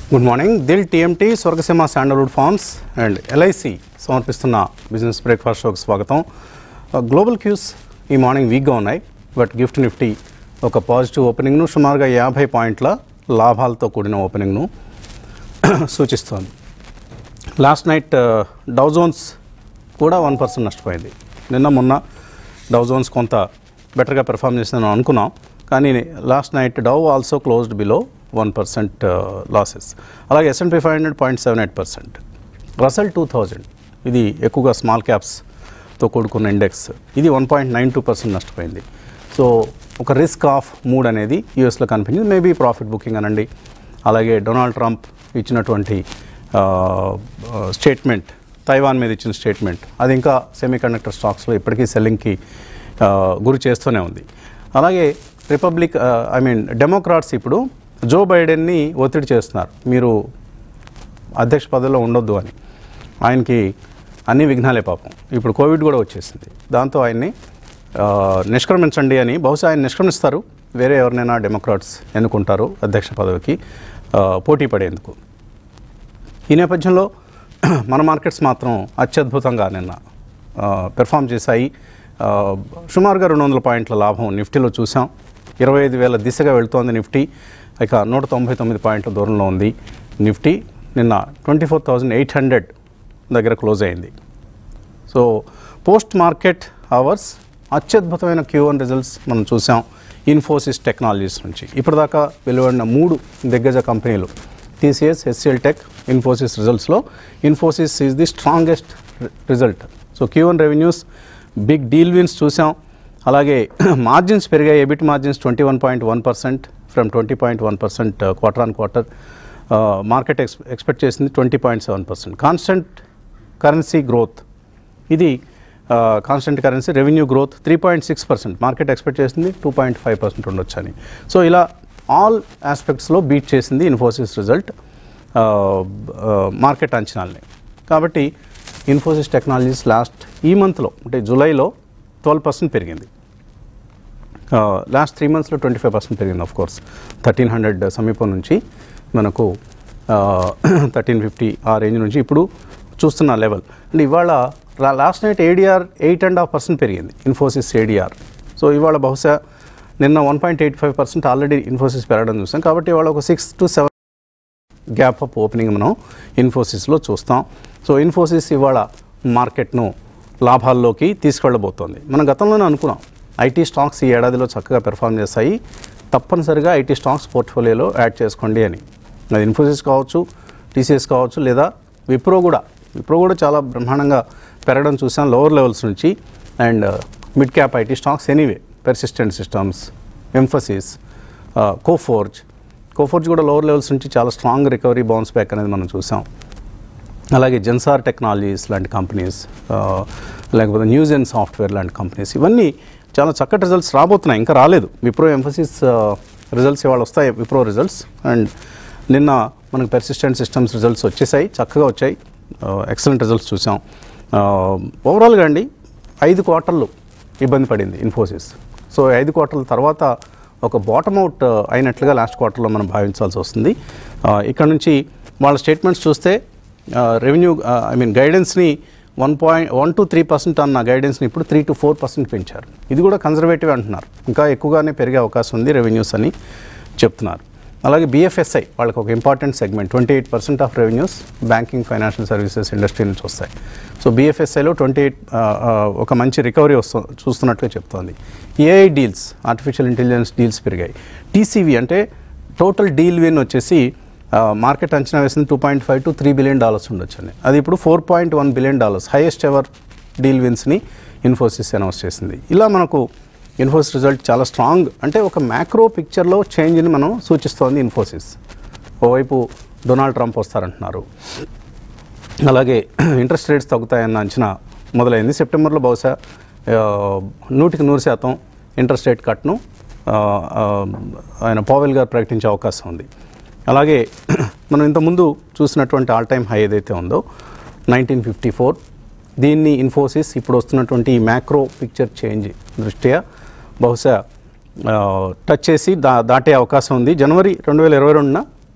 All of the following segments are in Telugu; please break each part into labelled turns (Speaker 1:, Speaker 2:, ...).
Speaker 1: Good morning Dil TMT Swargaseema sandalwood farms and LIC సమర్పిస్తున్న బిజినెస్ బ్రేక్ఫాస్ట్ షోకి స్వాగతం గ్లోబల్ క్యూస్ ఈ మార్నింగ్ వీక్గా ఉన్నాయి బట్ గిఫ్ట్ నిఫ్టీ ఒక పాజిటివ్ ఓపెనింగ్ను సుమారుగా యాభై పాయింట్ల లాభాలతో కూడిన ఓపెనింగ్ను సూచిస్తోంది లాస్ట్ నైట్ డౌ జోన్స్ కూడా వన్ పర్సెంట్ నష్టపోయింది నిన్న మొన్న డౌ జోన్స్ కొంత బెటర్గా పెర్ఫామ్ చేసిందని అనుకున్నాం కానీ last night Dow also closed below one percent losses అలాగే S and P five hundred point seven eight percent Russell two thousand ఇది ఎక్కువగా స్మాల్ క్యాప్స్తో కూడుకున్న ఇండెక్స్ ఇది one point nine two percent నష్టపోయింది సో ఒక రిస్క్ ఆఫ్ మూడ్ అనేది యూఎస్లో కనిపించింది మేబీ ప్రాఫిట్ బుకింగ్ అనండి అలాగే డొనాల్డ్ ట్రంప్ ఇచ్చినటువంటి స్టేట్మెంట్ తైవాన్ మీద ఇచ్చిన స్టేట్మెంట్ అది ఇంకా సెమీ కండక్టర్ స్టాక్స్లో ఇప్పటికీ సెల్లింగ్కి గురి చేస్తూనే ఉంది అలాగే రిపబ్లిక్ ఐ మీన్ డెమోక్రాట్స్ ఇప్పుడు జో బైడెన్ని ఒత్తిడి చేస్తున్నారు మీరు అధ్యక్ష పదవిలో ఉండొద్దు అని ఆయనకి అన్ని విఘ్నాలే పాపం ఇప్పుడు కోవిడ్ కూడా వచ్చేసింది దాంతో ఆయన్ని ఆ, నిష్క్రమించండి అని బహుశా ఆయన నిష్క్రమిస్తారు వేరే ఎవరినైనా డెమోక్రాట్స్ ఎన్నుకుంటారు అధ్యక్ష పదవికి ఆ, పోటీ పడేందుకు ఈ నేపథ్యంలో మన మార్కెట్స్ మాత్రం అత్యద్భుతంగా నిన్న పెర్ఫామ్ చేశాయి ఆ, సుమారుగా రెండు వందల పాయింట్ల లాభం నిఫ్టీలో చూసాం ఇరవై ఐదు వేల దిశగా వెళుతోంది నిఫ్టీ ఇక నూట తొంభై తొమ్మిది పాయింట్ల దూరంలో ఉంది నిఫ్టీ నిన్న twenty four thousand eight hundred దగ్గర క్లోజ్ అయింది సో పోస్ట్ మార్కెట్ అవర్స్ అత్యద్భుతమైన క్యూ వన్ రిజల్ట్స్ మనం చూసాం ఇన్ఫోసిస్ టెక్నాలజీస్ నుంచి ఇప్పటిదాకా వెలువడిన మూడు దిగ్గజ కంపెనీలు టీసీఎస్ హెచ్సిఎల్ టెక్ ఇన్ఫోసిస్ రిజల్ట్స్లో Infosys is the strongest result so Q one revenues big deal wins చూసాం అలాగే మార్జిన్స్ పెరిగాయి EBIT margins twenty one point one percent from twenty point one percent quarter on quarter market ex expect చేసింది twenty point seven percent constant currency growth ఇది constant currency revenue growth three point six percent market expect చేసింది టూ పాయింట్ ఫైవ్ పర్సెంట్ ఉండొచ్చు అని సో ఇలా ఆల్ ఆస్పెక్ట్స్లో బీట్ చేసింది ఇన్ఫోసిస్ రిజల్ట్ మార్కెట్ అంచనాల్ని కాబట్టి ఇన్ఫోసిస్ టెక్నాలజీస్ లాస్ట్ ఈ మంత్లో అంటే జూలైలో ట్వెల్వ్ పర్సెంట్ పెరిగింది లాస్ట్ త్రీ మంత్స్లో ట్వంటీ ఫైవ్ పర్సెంట్ పెరిగింది ఆఫ్ కోర్స్ థర్టీన్ హండ్రెడ్ సమీపం నుంచి మనకు థర్టీన్ ఫిఫ్టీ ఆ రేంజ్ నుంచి ఇప్పుడు చూస్తున్న లెవెల్ అండ్ ఇవాళ last night ADR eight and half percent పెరిగింది ఇన్ఫోసిస్ ఏడిఆర్ సో ఇవాళ బహుశా నిన్న one point eight five percent already Infosys పెరగడం చూసాం కాబట్టి ఇవాళ ఒక six to seven gap up opening మనం ఇన్ఫోసిస్లో చూస్తాం సో ఇన్ఫోసిస్ ఇవాళ మార్కెట్ను లాభాల్లోకి తీసుకెళ్ళబోతోంది మనం గతంలోనే అనుకున్నాం ఐటీ స్టాక్స్ ఈ ఏడాదిలో చక్కగా పెర్ఫామ్ చేస్తాయి తప్పనిసరిగా ఐటీ స్టాక్స్ పోర్ట్ఫోలియోలో యాడ్ చేసుకోండి అని అది ఇన్ఫోసిస్ కావచ్చు టీసీఎస్ కావచ్చు లేదా విప్రో కూడా విప్రో కూడా చాలా బ్రహ్మాండంగా పెరగడం చూసాం లోవర్ లెవెల్స్ నుంచి and mid cap IT stocks anyway persistent systems Mphasis Coforge Coforge కూడా లోవర్ లెవెల్స్ నుంచి చాలా స్ట్రాంగ్ రికవరీ బౌన్స్ బ్యాక్ అనేది మనం చూసాం అలాగే జెన్సార్ టెక్నాలజీస్ లాంటి కంపెనీస్ ఆ, లేకపోతే న్యూస్ అండ్ సాఫ్ట్వేర్ లాంటి కంపెనీస్ ఇవన్నీ చాలా చక్కటి రిజల్ట్స్ రాబోతున్నాయి ఇంకా రాలేదు విప్రో ఎంఫసిస్ రిజల్ట్స్ ఇవాళ వస్తాయి విప్రో రిజల్ట్స్ అండ్ నిన్న మనకు పెర్సిస్టెంట్ సిస్టమ్స్ రిజల్ట్స్ వచ్చేసాయి చక్కగా వచ్చాయి ఎక్సలెంట్ రిజల్ట్స్ చూసాం ఓవరాల్గా అండి ఐదు క్వార్టర్లు ఇబ్బంది పడింది ఇన్ఫోసిస్ సో ఐదు క్వార్టర్ల తర్వాత ఒక బాటమ్ అవుట్ అయినట్లుగా లాస్ట్ క్వార్టర్లో మనం భావించాల్సి వస్తుంది ఆ, ఇక్కడ నుంచి వాళ్ళ స్టేట్మెంట్స్ చూస్తే రెవెన్యూ ఐ మీన్ గైడెన్స్ని one point one to three percent అన్న గైడెన్స్ని ఇప్పుడు త్రీ టు ఫోర్ పర్సెంట్ పెంచారు ఇది కూడా కన్జర్వేటివ్ అంటున్నారు ఇంకా ఎక్కువగానే పెరిగే అవకాశం ఉంది రెవెన్యూస్ అని చెప్తున్నారు అలాగే బిఎఫ్ఎస్ఐ వాళ్ళకి ఒక important segment twenty eight percent of revenues banking financial services industry నుంచి వస్తాయి సో బిఎఫ్ఎస్ఐలో ట్వంటీ ఎయిట్ ఒక మంచి రికవరీ వస్తు చూస్తున్నట్లుగా చెప్తోంది AI deals artificial intelligence deals పెరిగాయి టీసీవీ అంటే టోటల్ డీల్ విన్ వచ్చేసి మార్కెట్ అంచనా వేసింది two point five to three billion dollars ఉండొచ్చు అని అది ఇప్పుడు four point one billion dollars highest ever deal విన్స్ని ఇన్ఫోసిస్ అనౌన్స్ చేసింది ఇలా మనకు ఇన్ఫోసిస్ రిజల్ట్ చాలా స్ట్రాంగ్ అంటే ఒక మ్యాక్రో పిక్చర్లో చేంజ్ని మనం సూచిస్తోంది ఇన్ఫోసిస్ ఓవైపు డొనాల్డ్ ట్రంప్ వస్తారంటున్నారు అలాగే ఇంట్రెస్ట్ రేట్స్ తగ్గుతాయన్న అంచనా మొదలైంది సెప్టెంబర్లో బహుశా ఆ, నూటికి నూరు శాతం ఇంట్రెస్ట్ రేట్ కట్ను ఆ, ఆ, ఆయన పావెల్ గారు ప్రకటించే అవకాశం ఉంది అలాగే మనం ఇంతకుముందు చూసినటువంటి ఆల్ టైమ్ హై ఏదైతే ఉందో నైన్టీన్ ఫిఫ్టీ ఫోర్ దీన్ని ఇన్ఫోసిస్ ఇప్పుడు వస్తున్నటువంటి ఈ మ్యాక్రో పిక్చర్ చేంజ్ దృష్ట్యా బహుశా ఆ, టచ్ చేసి దా దాటే అవకాశం ఉంది జనవరి రెండు వేల ఇరవై రెండున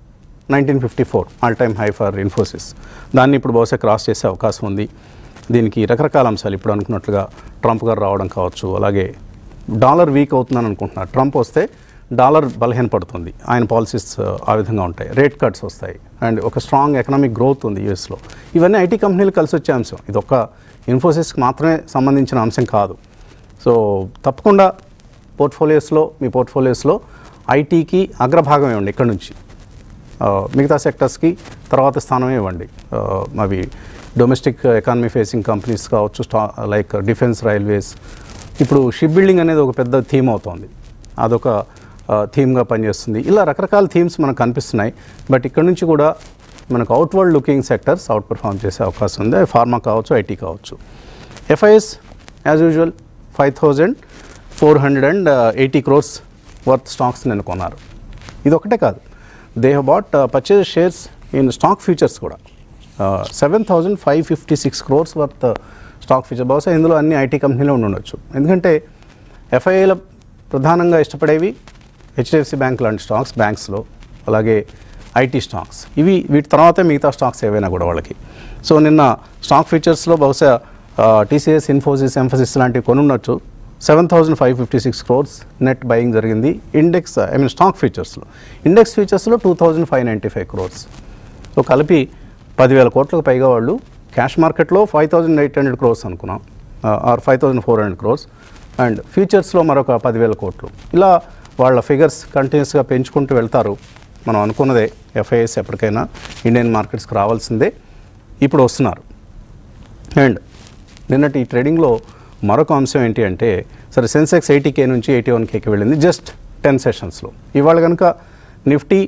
Speaker 1: nineteen fifty four all time high for Infosys దాన్ని ఇప్పుడు బహుశా క్రాస్ చేసే అవకాశం ఉంది దీనికి రకరకాల అంశాలు ఇప్పుడు అనుకున్నట్లుగా ట్రంప్ గారు రావడం కావచ్చు అలాగే డాలర్ వీక్ అవుతుందని అనుకుంటున్నారు ట్రంప్ వస్తే డాలర్ బలహీనపడుతుంది ఆయన పాలసీస్ ఆ విధంగా ఉంటాయి రేట్ కట్స్ వస్తాయి అండ్ ఒక స్ట్రాంగ్ ఎకనామిక్ గ్రోత్ ఉంది యూఎస్లో ఇవన్నీ ఐటీ కంపెనీలు కలిసి వచ్చే అంశం ఇది ఒక ఇన్ఫోసిస్కి మాత్రమే సంబంధించిన అంశం కాదు సో తప్పకుండా పోర్ట్ఫోలియోస్లో మీ పోర్ట్ఫోలియోస్లో ఐటీకి అగ్రభాగం ఇవ్వండి ఇక్కడ నుంచి ఆ, మిగతా సెక్టర్స్కి తర్వాత స్థానమే ఇవ్వండి ఆ, అవి డొమెస్టిక్ ఎకానమీ ఫేసింగ్ కంపెనీస్ కావచ్చు స్టా లైక్ డిఫెన్స్ రైల్వేస్ ఇప్పుడు షిప్ బిల్డింగ్ అనేది ఒక పెద్ద థీమ్ అవుతోంది అదొక థీమ్గా పనిచేస్తుంది ఇలా రకరకాల థీమ్స్ మనకు కనిపిస్తున్నాయి బట్ ఇక్కడ నుంచి కూడా మనకు outward looking sectors outperform చేసే అవకాశం ఉంది ఫార్మా కావచ్చు ఐటీ కావచ్చు FIIs as usual five thousand four hundred and eighty crores worth stocks నేను కొన్నారు ఇది ఒకటే కాదు they have bought purchase shares in stock futures కూడా seven thousand five fifty six crores worth stock future బహుశా ఇందులో అన్ని ఐటీ కంపెనీలో ఉండి ఉండొచ్చు ఎందుకంటే ఎఫ్ఐఏల ప్రధానంగా ఇష్టపడేవి హెచ్డిఎఫ్సి బ్యాంక్ లాంటి స్టాక్స్ బ్యాంక్స్లో అలాగే ఐటీ స్టాక్స్ ఇవి వీటి తర్వాతే మిగతా స్టాక్స్ ఏవైనా కూడా వాళ్ళకి సో నిన్న స్టాక్ ఫీచర్స్లో బహుశా టీసీఎస్ ఇన్ఫోసిస్ ఎంఫసిస్ లాంటివి కొనుండొచ్చు seven thousand five fifty six crores net buying జరిగింది ఇండెక్స్ ఐ మీన్ స్టాక్ ఫీచర్స్లో ఇండెక్స్ ఫీచర్స్లో two thousand five ninety five crores so కలిపి పదివేల కోట్లకు పైగా వాళ్ళు క్యాష్ మార్కెట్లో five thousand eight hundred crores అనుకున్నాం or five thousand four hundred crores and ఫ్యూచర్స్లో మరొక పదివేల కోట్లు ఇలా వాళ్ళ ఫిగర్స్ కంటిన్యూస్గా పెంచుకుంటూ వెళ్తారు మనం అనుకున్నదే ఎఫ్ఐఎస్ ఎప్పటికైనా ఇండియన్ మార్కెట్స్కి రావాల్సిందే ఇప్పుడు వస్తున్నారు అండ్ నిన్నటి ఈ ట్రేడింగ్లో మరొక అంశం ఏంటి అంటే సరే సెన్సెక్స్ ఎయిటీ కే నుంచి ఎయిటీ వన్ కేకి వెళ్ళింది జస్ట్ టెన్ సెషన్స్లో ఇవాళ కనుక నిఫ్టీ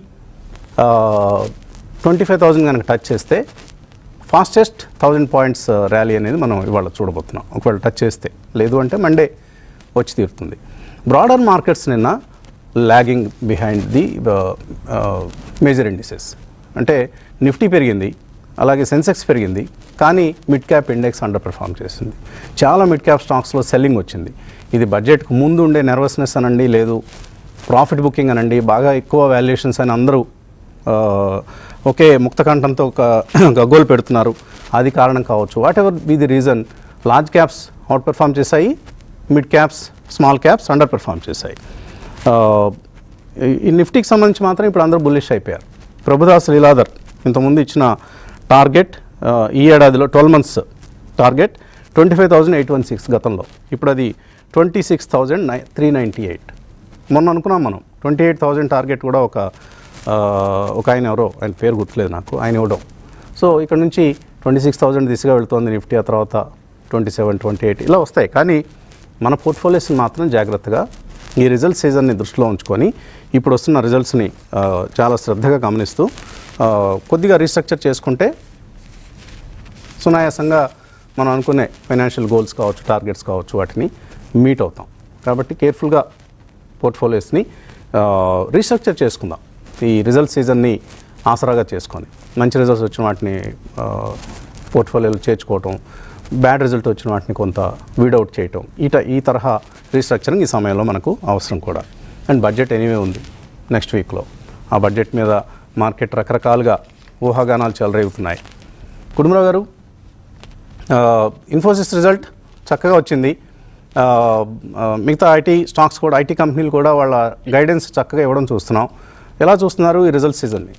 Speaker 1: ట్వంటీ ఫైవ్ థౌజండ్ కనుక టచ్ చేస్తే ఫాస్టెస్ట్ థౌజండ్ పాయింట్స్ ర్యాలీ అనేది మనం ఇవాళ చూడబోతున్నాం ఒకవేళ టచ్ చేస్తే లేదు అంటే మండే వచ్చి తీరుతుంది బ్రాడర్ మార్కెట్స్ నిన్న lagging behind the major indices అంటే నిఫ్టీ పెరిగింది అలాగే సెన్సెక్స్ పెరిగింది కానీ mid cap index underperform చేసింది చాలా మిడ్ క్యాప్ స్టాక్స్లో సెల్లింగ్ వచ్చింది ఇది బడ్జెట్కు ముందు ఉండే నెర్వస్నెస్ అనండి లేదు ప్రాఫిట్ బుకింగ్ అనండి బాగా ఎక్కువ వాల్యుయేషన్స్ అని అందరూ ఆ, ఒకే ముక్తకంఠంతో ఒక గగ్గోలు పెడుతున్నారు అది కారణం కావచ్చు whatever be the reason large caps outperform చేశాయి mid caps small caps underperform చేశాయి ఆ, ఈ- ఈ నిఫ్టీకి సంబంధించి మాత్రం ఇప్పుడు అందరూ బుల్లిష్ అయిపోయారు ప్రభుదాస్ లీలాధర్ ఇంతకుముందు ఇచ్చిన టార్గెట్ ఆ, ఈ ఏడాదిలో twelve months target twenty five thousand eight one six గతంలో ఇప్పుడు అది twenty six thousand nine three ninety eight మొన్న అనుకున్నాం మనం ట్వంటీ ఎయిట్ థౌజండ్ టార్గెట్ కూడా ఒక ఆ, ఒక ఆయన ఎవరో ఆయన పేరు గుర్తులేదు నాకు ఆయన ఇవ్వడం సో ఇక్కడ నుంచి ట్వంటీ సిక్స్ థౌజండ్ దిశగా వెళ్తుంది నిఫ్టీ ఆ తర్వాత ట్వంటీ సెవెన్ ట్వంటీ ఎయిట్ ఇలా వస్తాయి కానీ మన పోర్ట్ఫోలియోస్ని మాత్రం జాగ్రత్తగా ఈ రిజల్ట్ సీజన్ని దృష్టిలో ఉంచుకొని ఇప్పుడు వస్తున్న రిజల్ట్స్ని ఆ, చాలా శ్రద్ధగా గమనిస్తూ ఆ, కొద్దిగా రీస్ట్రక్చర్ చేసుకుంటే సునాయాసంగా మనం అనుకునే ఫైనాన్షియల్ గోల్స్ కావచ్చు టార్గెట్స్ కావచ్చు వాటిని మీట్ అవుతాం కాబట్టి కేర్ఫుల్గా పోర్ట్ఫోలియోస్ని రీస్ట్రక్చర్ చేసుకుందాం ఈ రిజల్ట్ సీజన్ని ఆసరాగా చేసుకొని మంచి రిజల్ట్స్ వచ్చిన వాటిని పోర్ట్ఫోలియోలో చేర్చుకోవటం బ్యాడ్ రిజల్ట్ వచ్చిన వాటిని కొంత వీడౌట్ చేయటం ఈట ఈ తరహా రీస్ట్రక్చరింగ్ ఈ సమయంలో మనకు అవసరం కూడా అండ్ బడ్జెట్ ఎనీవే ఉంది నెక్స్ట్ వీక్లో ఆ బడ్జెట్ మీద మార్కెట్ రకరకాలుగా ఊహాగానాలు చెలరేగుతున్నాయి కుటుంబరావు గారు ఆ, ఇన్ఫోసిస్ రిజల్ట్ చక్కగా వచ్చింది ఆ, ఆ, మిగతా ఐటీ స్టాక్స్ కూడా ఐటీ కంపెనీలు కూడా వాళ్ళ గైడెన్స్ చక్కగా ఇవ్వడం చూస్తున్నాం ఎలా చూస్తున్నారు ఈ రిజల్ట్ సీజన్ని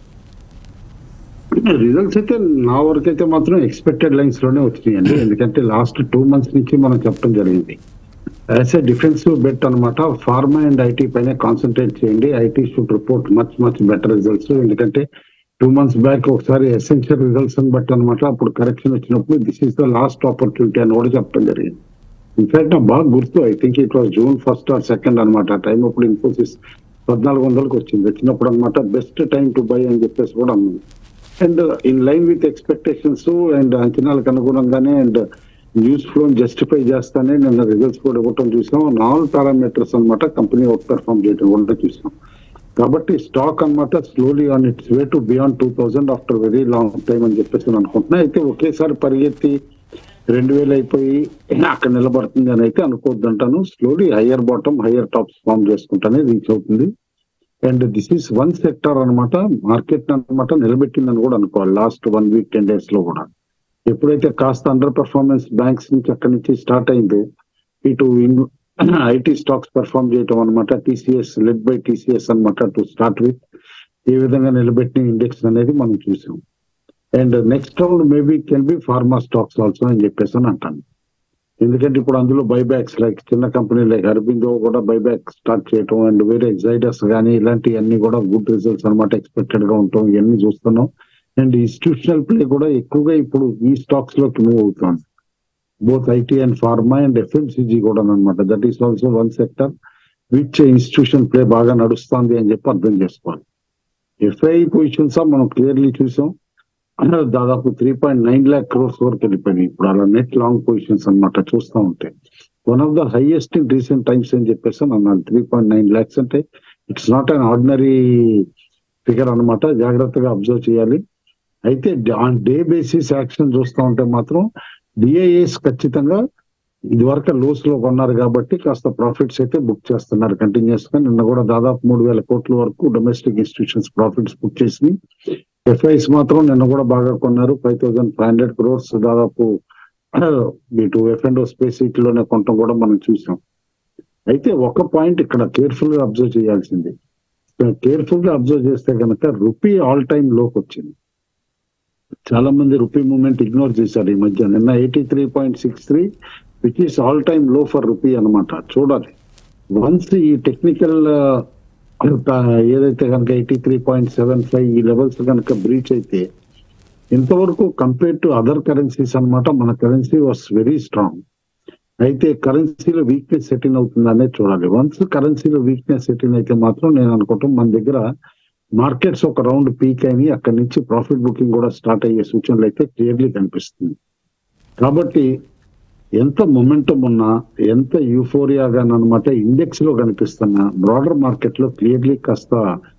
Speaker 2: రిజల్ట్స్ అయితే నా వరకు అయితే మాత్రం ఎక్స్పెక్టెడ్ లైన్స్ లోనే వచ్చినాయండి ఎందుకంటే లాస్ట్ టూ మంత్స్ నుంచి మనం చెప్పడం జరిగింది యాజ్ ఎ డిఫెన్సివ్ బెట్ అన్నమాట ఫార్మా అండ్ ఐటీ పైన కాన్సన్ట్రేట్ చేయండి IT should report much much better results ఎందుకంటే టూ మంత్స్ బ్యాక్ ఒకసారి ఎసెన్షియల్ రిజల్ట్స్ అని బట్టి అనమాట అప్పుడు కరెక్షన్ వచ్చినప్పుడు this is the last opportunity అని కూడా చెప్పడం జరిగింది ఇన్ఫాక్ట్ నాకు బాగా గుర్తు I think it was June first or second అనమాట ఆ టైం అప్పుడు ఇన్ఫోసిస్ పద్నాలుగు వందలకు వచ్చింది వచ్చినప్పుడు అనమాట బెస్ట్ టైం టు బై అని చెప్పేసి కూడా అన్నది and in line with expectations and అంచనాలకు అనుగుణంగానే అండ్ న్యూస్ ఫ్లో జస్టిఫై చేస్తానే నిన్న రిజల్ట్స్ కూడా ఇవ్వటం చూసాం నాలుగు పారామీటర్స్ అన్నమాట కంపెనీ అవుట్ పెర్ఫామ్ చేయడం కూడా చూసాం కాబట్టి స్టాక్ అన్నమాట slowly on its way to beyond two thousand after very long time అని చెప్పేసి నేను అనుకుంటున్నా అయితే ఒకేసారి పరిగెత్తి రెండు వేలు అయిపోయి అక్కడ నిలబడుతుంది అని అయితే అనుకోవద్దు అంటాను slowly higher bottom higher tops form చేసుకుంటానే రీచ్ అవుతుంది and this is one sector అన్నమాట మార్కెట్ అన్నమాట నిలబెట్టిందని కూడా అనుకోవాలి last one week ten days లో కూడా ఎప్పుడైతే కాస్త అండర్ పర్ఫార్మెన్స్ బ్యాంక్స్ నుంచి అక్కడి నుంచి స్టార్ట్ అయిందో ఇటు ఐటీ స్టాక్స్ పర్ఫార్మ్ చేయటం అనమాట టీసీఎస్ లెడ్ బై టీసీఎస్ అనమాట టు స్టార్ట్ విత్ ఏ విధంగా నిలబెట్టిన ఇండెక్స్ అనేది మనం చూసాం and next round maybe can be pharma stocks also అని చెప్పేసి అని అంటాను ఎందుకంటే ఇప్పుడు అందులో బైబ్యాక్స్ లైక్ చిన్న కంపెనీ లైక్ అరబిందో కూడా బైబ్యాక్ స్టార్ట్ చేయటం అండ్ వేరే ఎగ్జైడర్స్ కానీ ఇలాంటివన్నీ కూడా గుడ్ రిజల్ట్స్ అనమాట ఎక్స్పెక్టెడ్ గా ఉంటాం ఇవన్నీ చూస్తున్నాం అండ్ ఇన్స్టిట్యూషనల్ ప్లే కూడా ఎక్కువగా ఇప్పుడు ఈ స్టాక్స్ లోకి మూవ్ అవుతుంది both IT and pharma and FMCG కూడా అనమాట that is also one sector which institution play బాగా నడుస్తుంది అని చెప్పి అర్థం చేసుకోవాలి ఎఫ్ఐ పొజిషన్స్ మనం క్లియర్లీ చూసాం దాదాపు three point nine lakh crores వరకు వెళ్ళిపోయినాయి ఇప్పుడు అలా నెట్ లాంగ్ పొజిషన్స్ అన్నమాట చూస్తూ ఉంటే one of the highest in recent times అని చెప్పేసి అన్నాను త్రీ పాయింట్ నైన్ ల్యాక్స్ అంటే it's not an ordinary figure అన్నమాట జాగ్రత్తగా అబ్జర్వ్ చేయాలి అయితే ఆన్ డే బేసిస్ యాక్షన్ చూస్తూ ఉంటే మాత్రం డిఐఏస్ ఖచ్చితంగా ఇది వరకు లోస్ లో కొన్నారు కాబట్టి కాస్త ప్రాఫిట్స్ అయితే బుక్ చేస్తున్నారు కంటిన్యూస్ గా నిన్న కూడా దాదాపు మూడు వేల కోట్ల వరకు డొమెస్టిక్ ఇన్స్టిట్యూషన్స్ ప్రాఫిట్స్ బుక్ చేసి ఎఫ్ఐస్ మాత్రం నిన్న కూడా బాగా కొన్నారు five thousand five hundred crores దాదాపు ఇటు ఎఫ్ అండ్ స్పేస్ లోనే కొనటం కూడా మనం చూసాం అయితే ఒక పాయింట్ ఇక్కడ కేర్ఫుల్ గా అబ్జర్వ్ చేయాల్సింది కేర్ఫుల్ గా అబ్జర్వ్ చేస్తే కనుక రూపీ ఆల్ టైమ్ లోకి వచ్చింది చాలా మంది రూపీ మూవ్మెంట్ ఇగ్నోర్ చేశారు ఈ మధ్య నిన్న eighty three point six three which is all time లో ఫర్ రూపీ అనమాట చూడాలి వన్స్ ఈ టెక్నికల్ ఏదైతే కనుక eighty three point seven five ఈ లెవెల్స్ కనుక బ్రీచ్ అయితే ఇంతవరకు కంపేర్ టు అదర్ కరెన్సీస్ అన్నమాట మన కరెన్సీ వాస్ వెరీ స్ట్రాంగ్ అయితే కరెన్సీలో వీక్నెస్ సెటిల్ అవుతుంది అనేది చూడాలి వన్స్ కరెన్సీలో వీక్నెస్ సెటిల్ అయితే మాత్రం నేను అనుకుంటాం మన దగ్గర మార్కెట్స్ ఒక రౌండ్ పీక్ అయినాయి అక్కడి నుంచి ప్రాఫిట్ బుకింగ్ కూడా స్టార్ట్ అయ్యే సూచనలు అయితే క్లియర్లీ కనిపిస్తుంది కాబట్టి ఎంత మొమెంటం ఉన్నా ఎంత యూఫోరియాగా అనమాట ఇండెక్స్ లో కనిపిస్తున్న బ్రాడర్ మార్కెట్ లో క్లియర్లీ కాస్త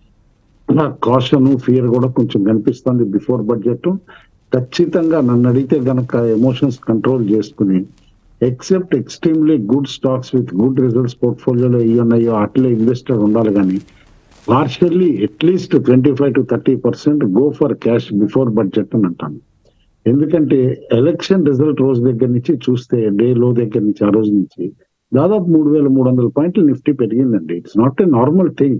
Speaker 2: కాషన్ ఫియర్ కూడా కొంచెం కనిపిస్తుంది బిఫోర్ బడ్జెట్ ఖచ్చితంగా నన్ను అడిగితే గనక ఎమోషన్స్ కంట్రోల్ చేసుకుని except extremely good stocks with good results పోర్ట్ఫోలియోలో ఏ ఉన్నాయో అట్లే ఇన్వెస్టర్ ఉండాలి కానీ partially at least twenty five to thirty percent go for cash before budget అని అంటాను ఎందుకంటే ఎలక్షన్ రిజల్ట్ రోజు దగ్గర నుంచి చూస్తే డే లో దగ్గర నుంచి ఆ రోజు నుంచి దాదాపు మూడు వేల మూడు వందల పాయింట్లు నిఫ్టీ పెరిగిందండి it's not a normal thing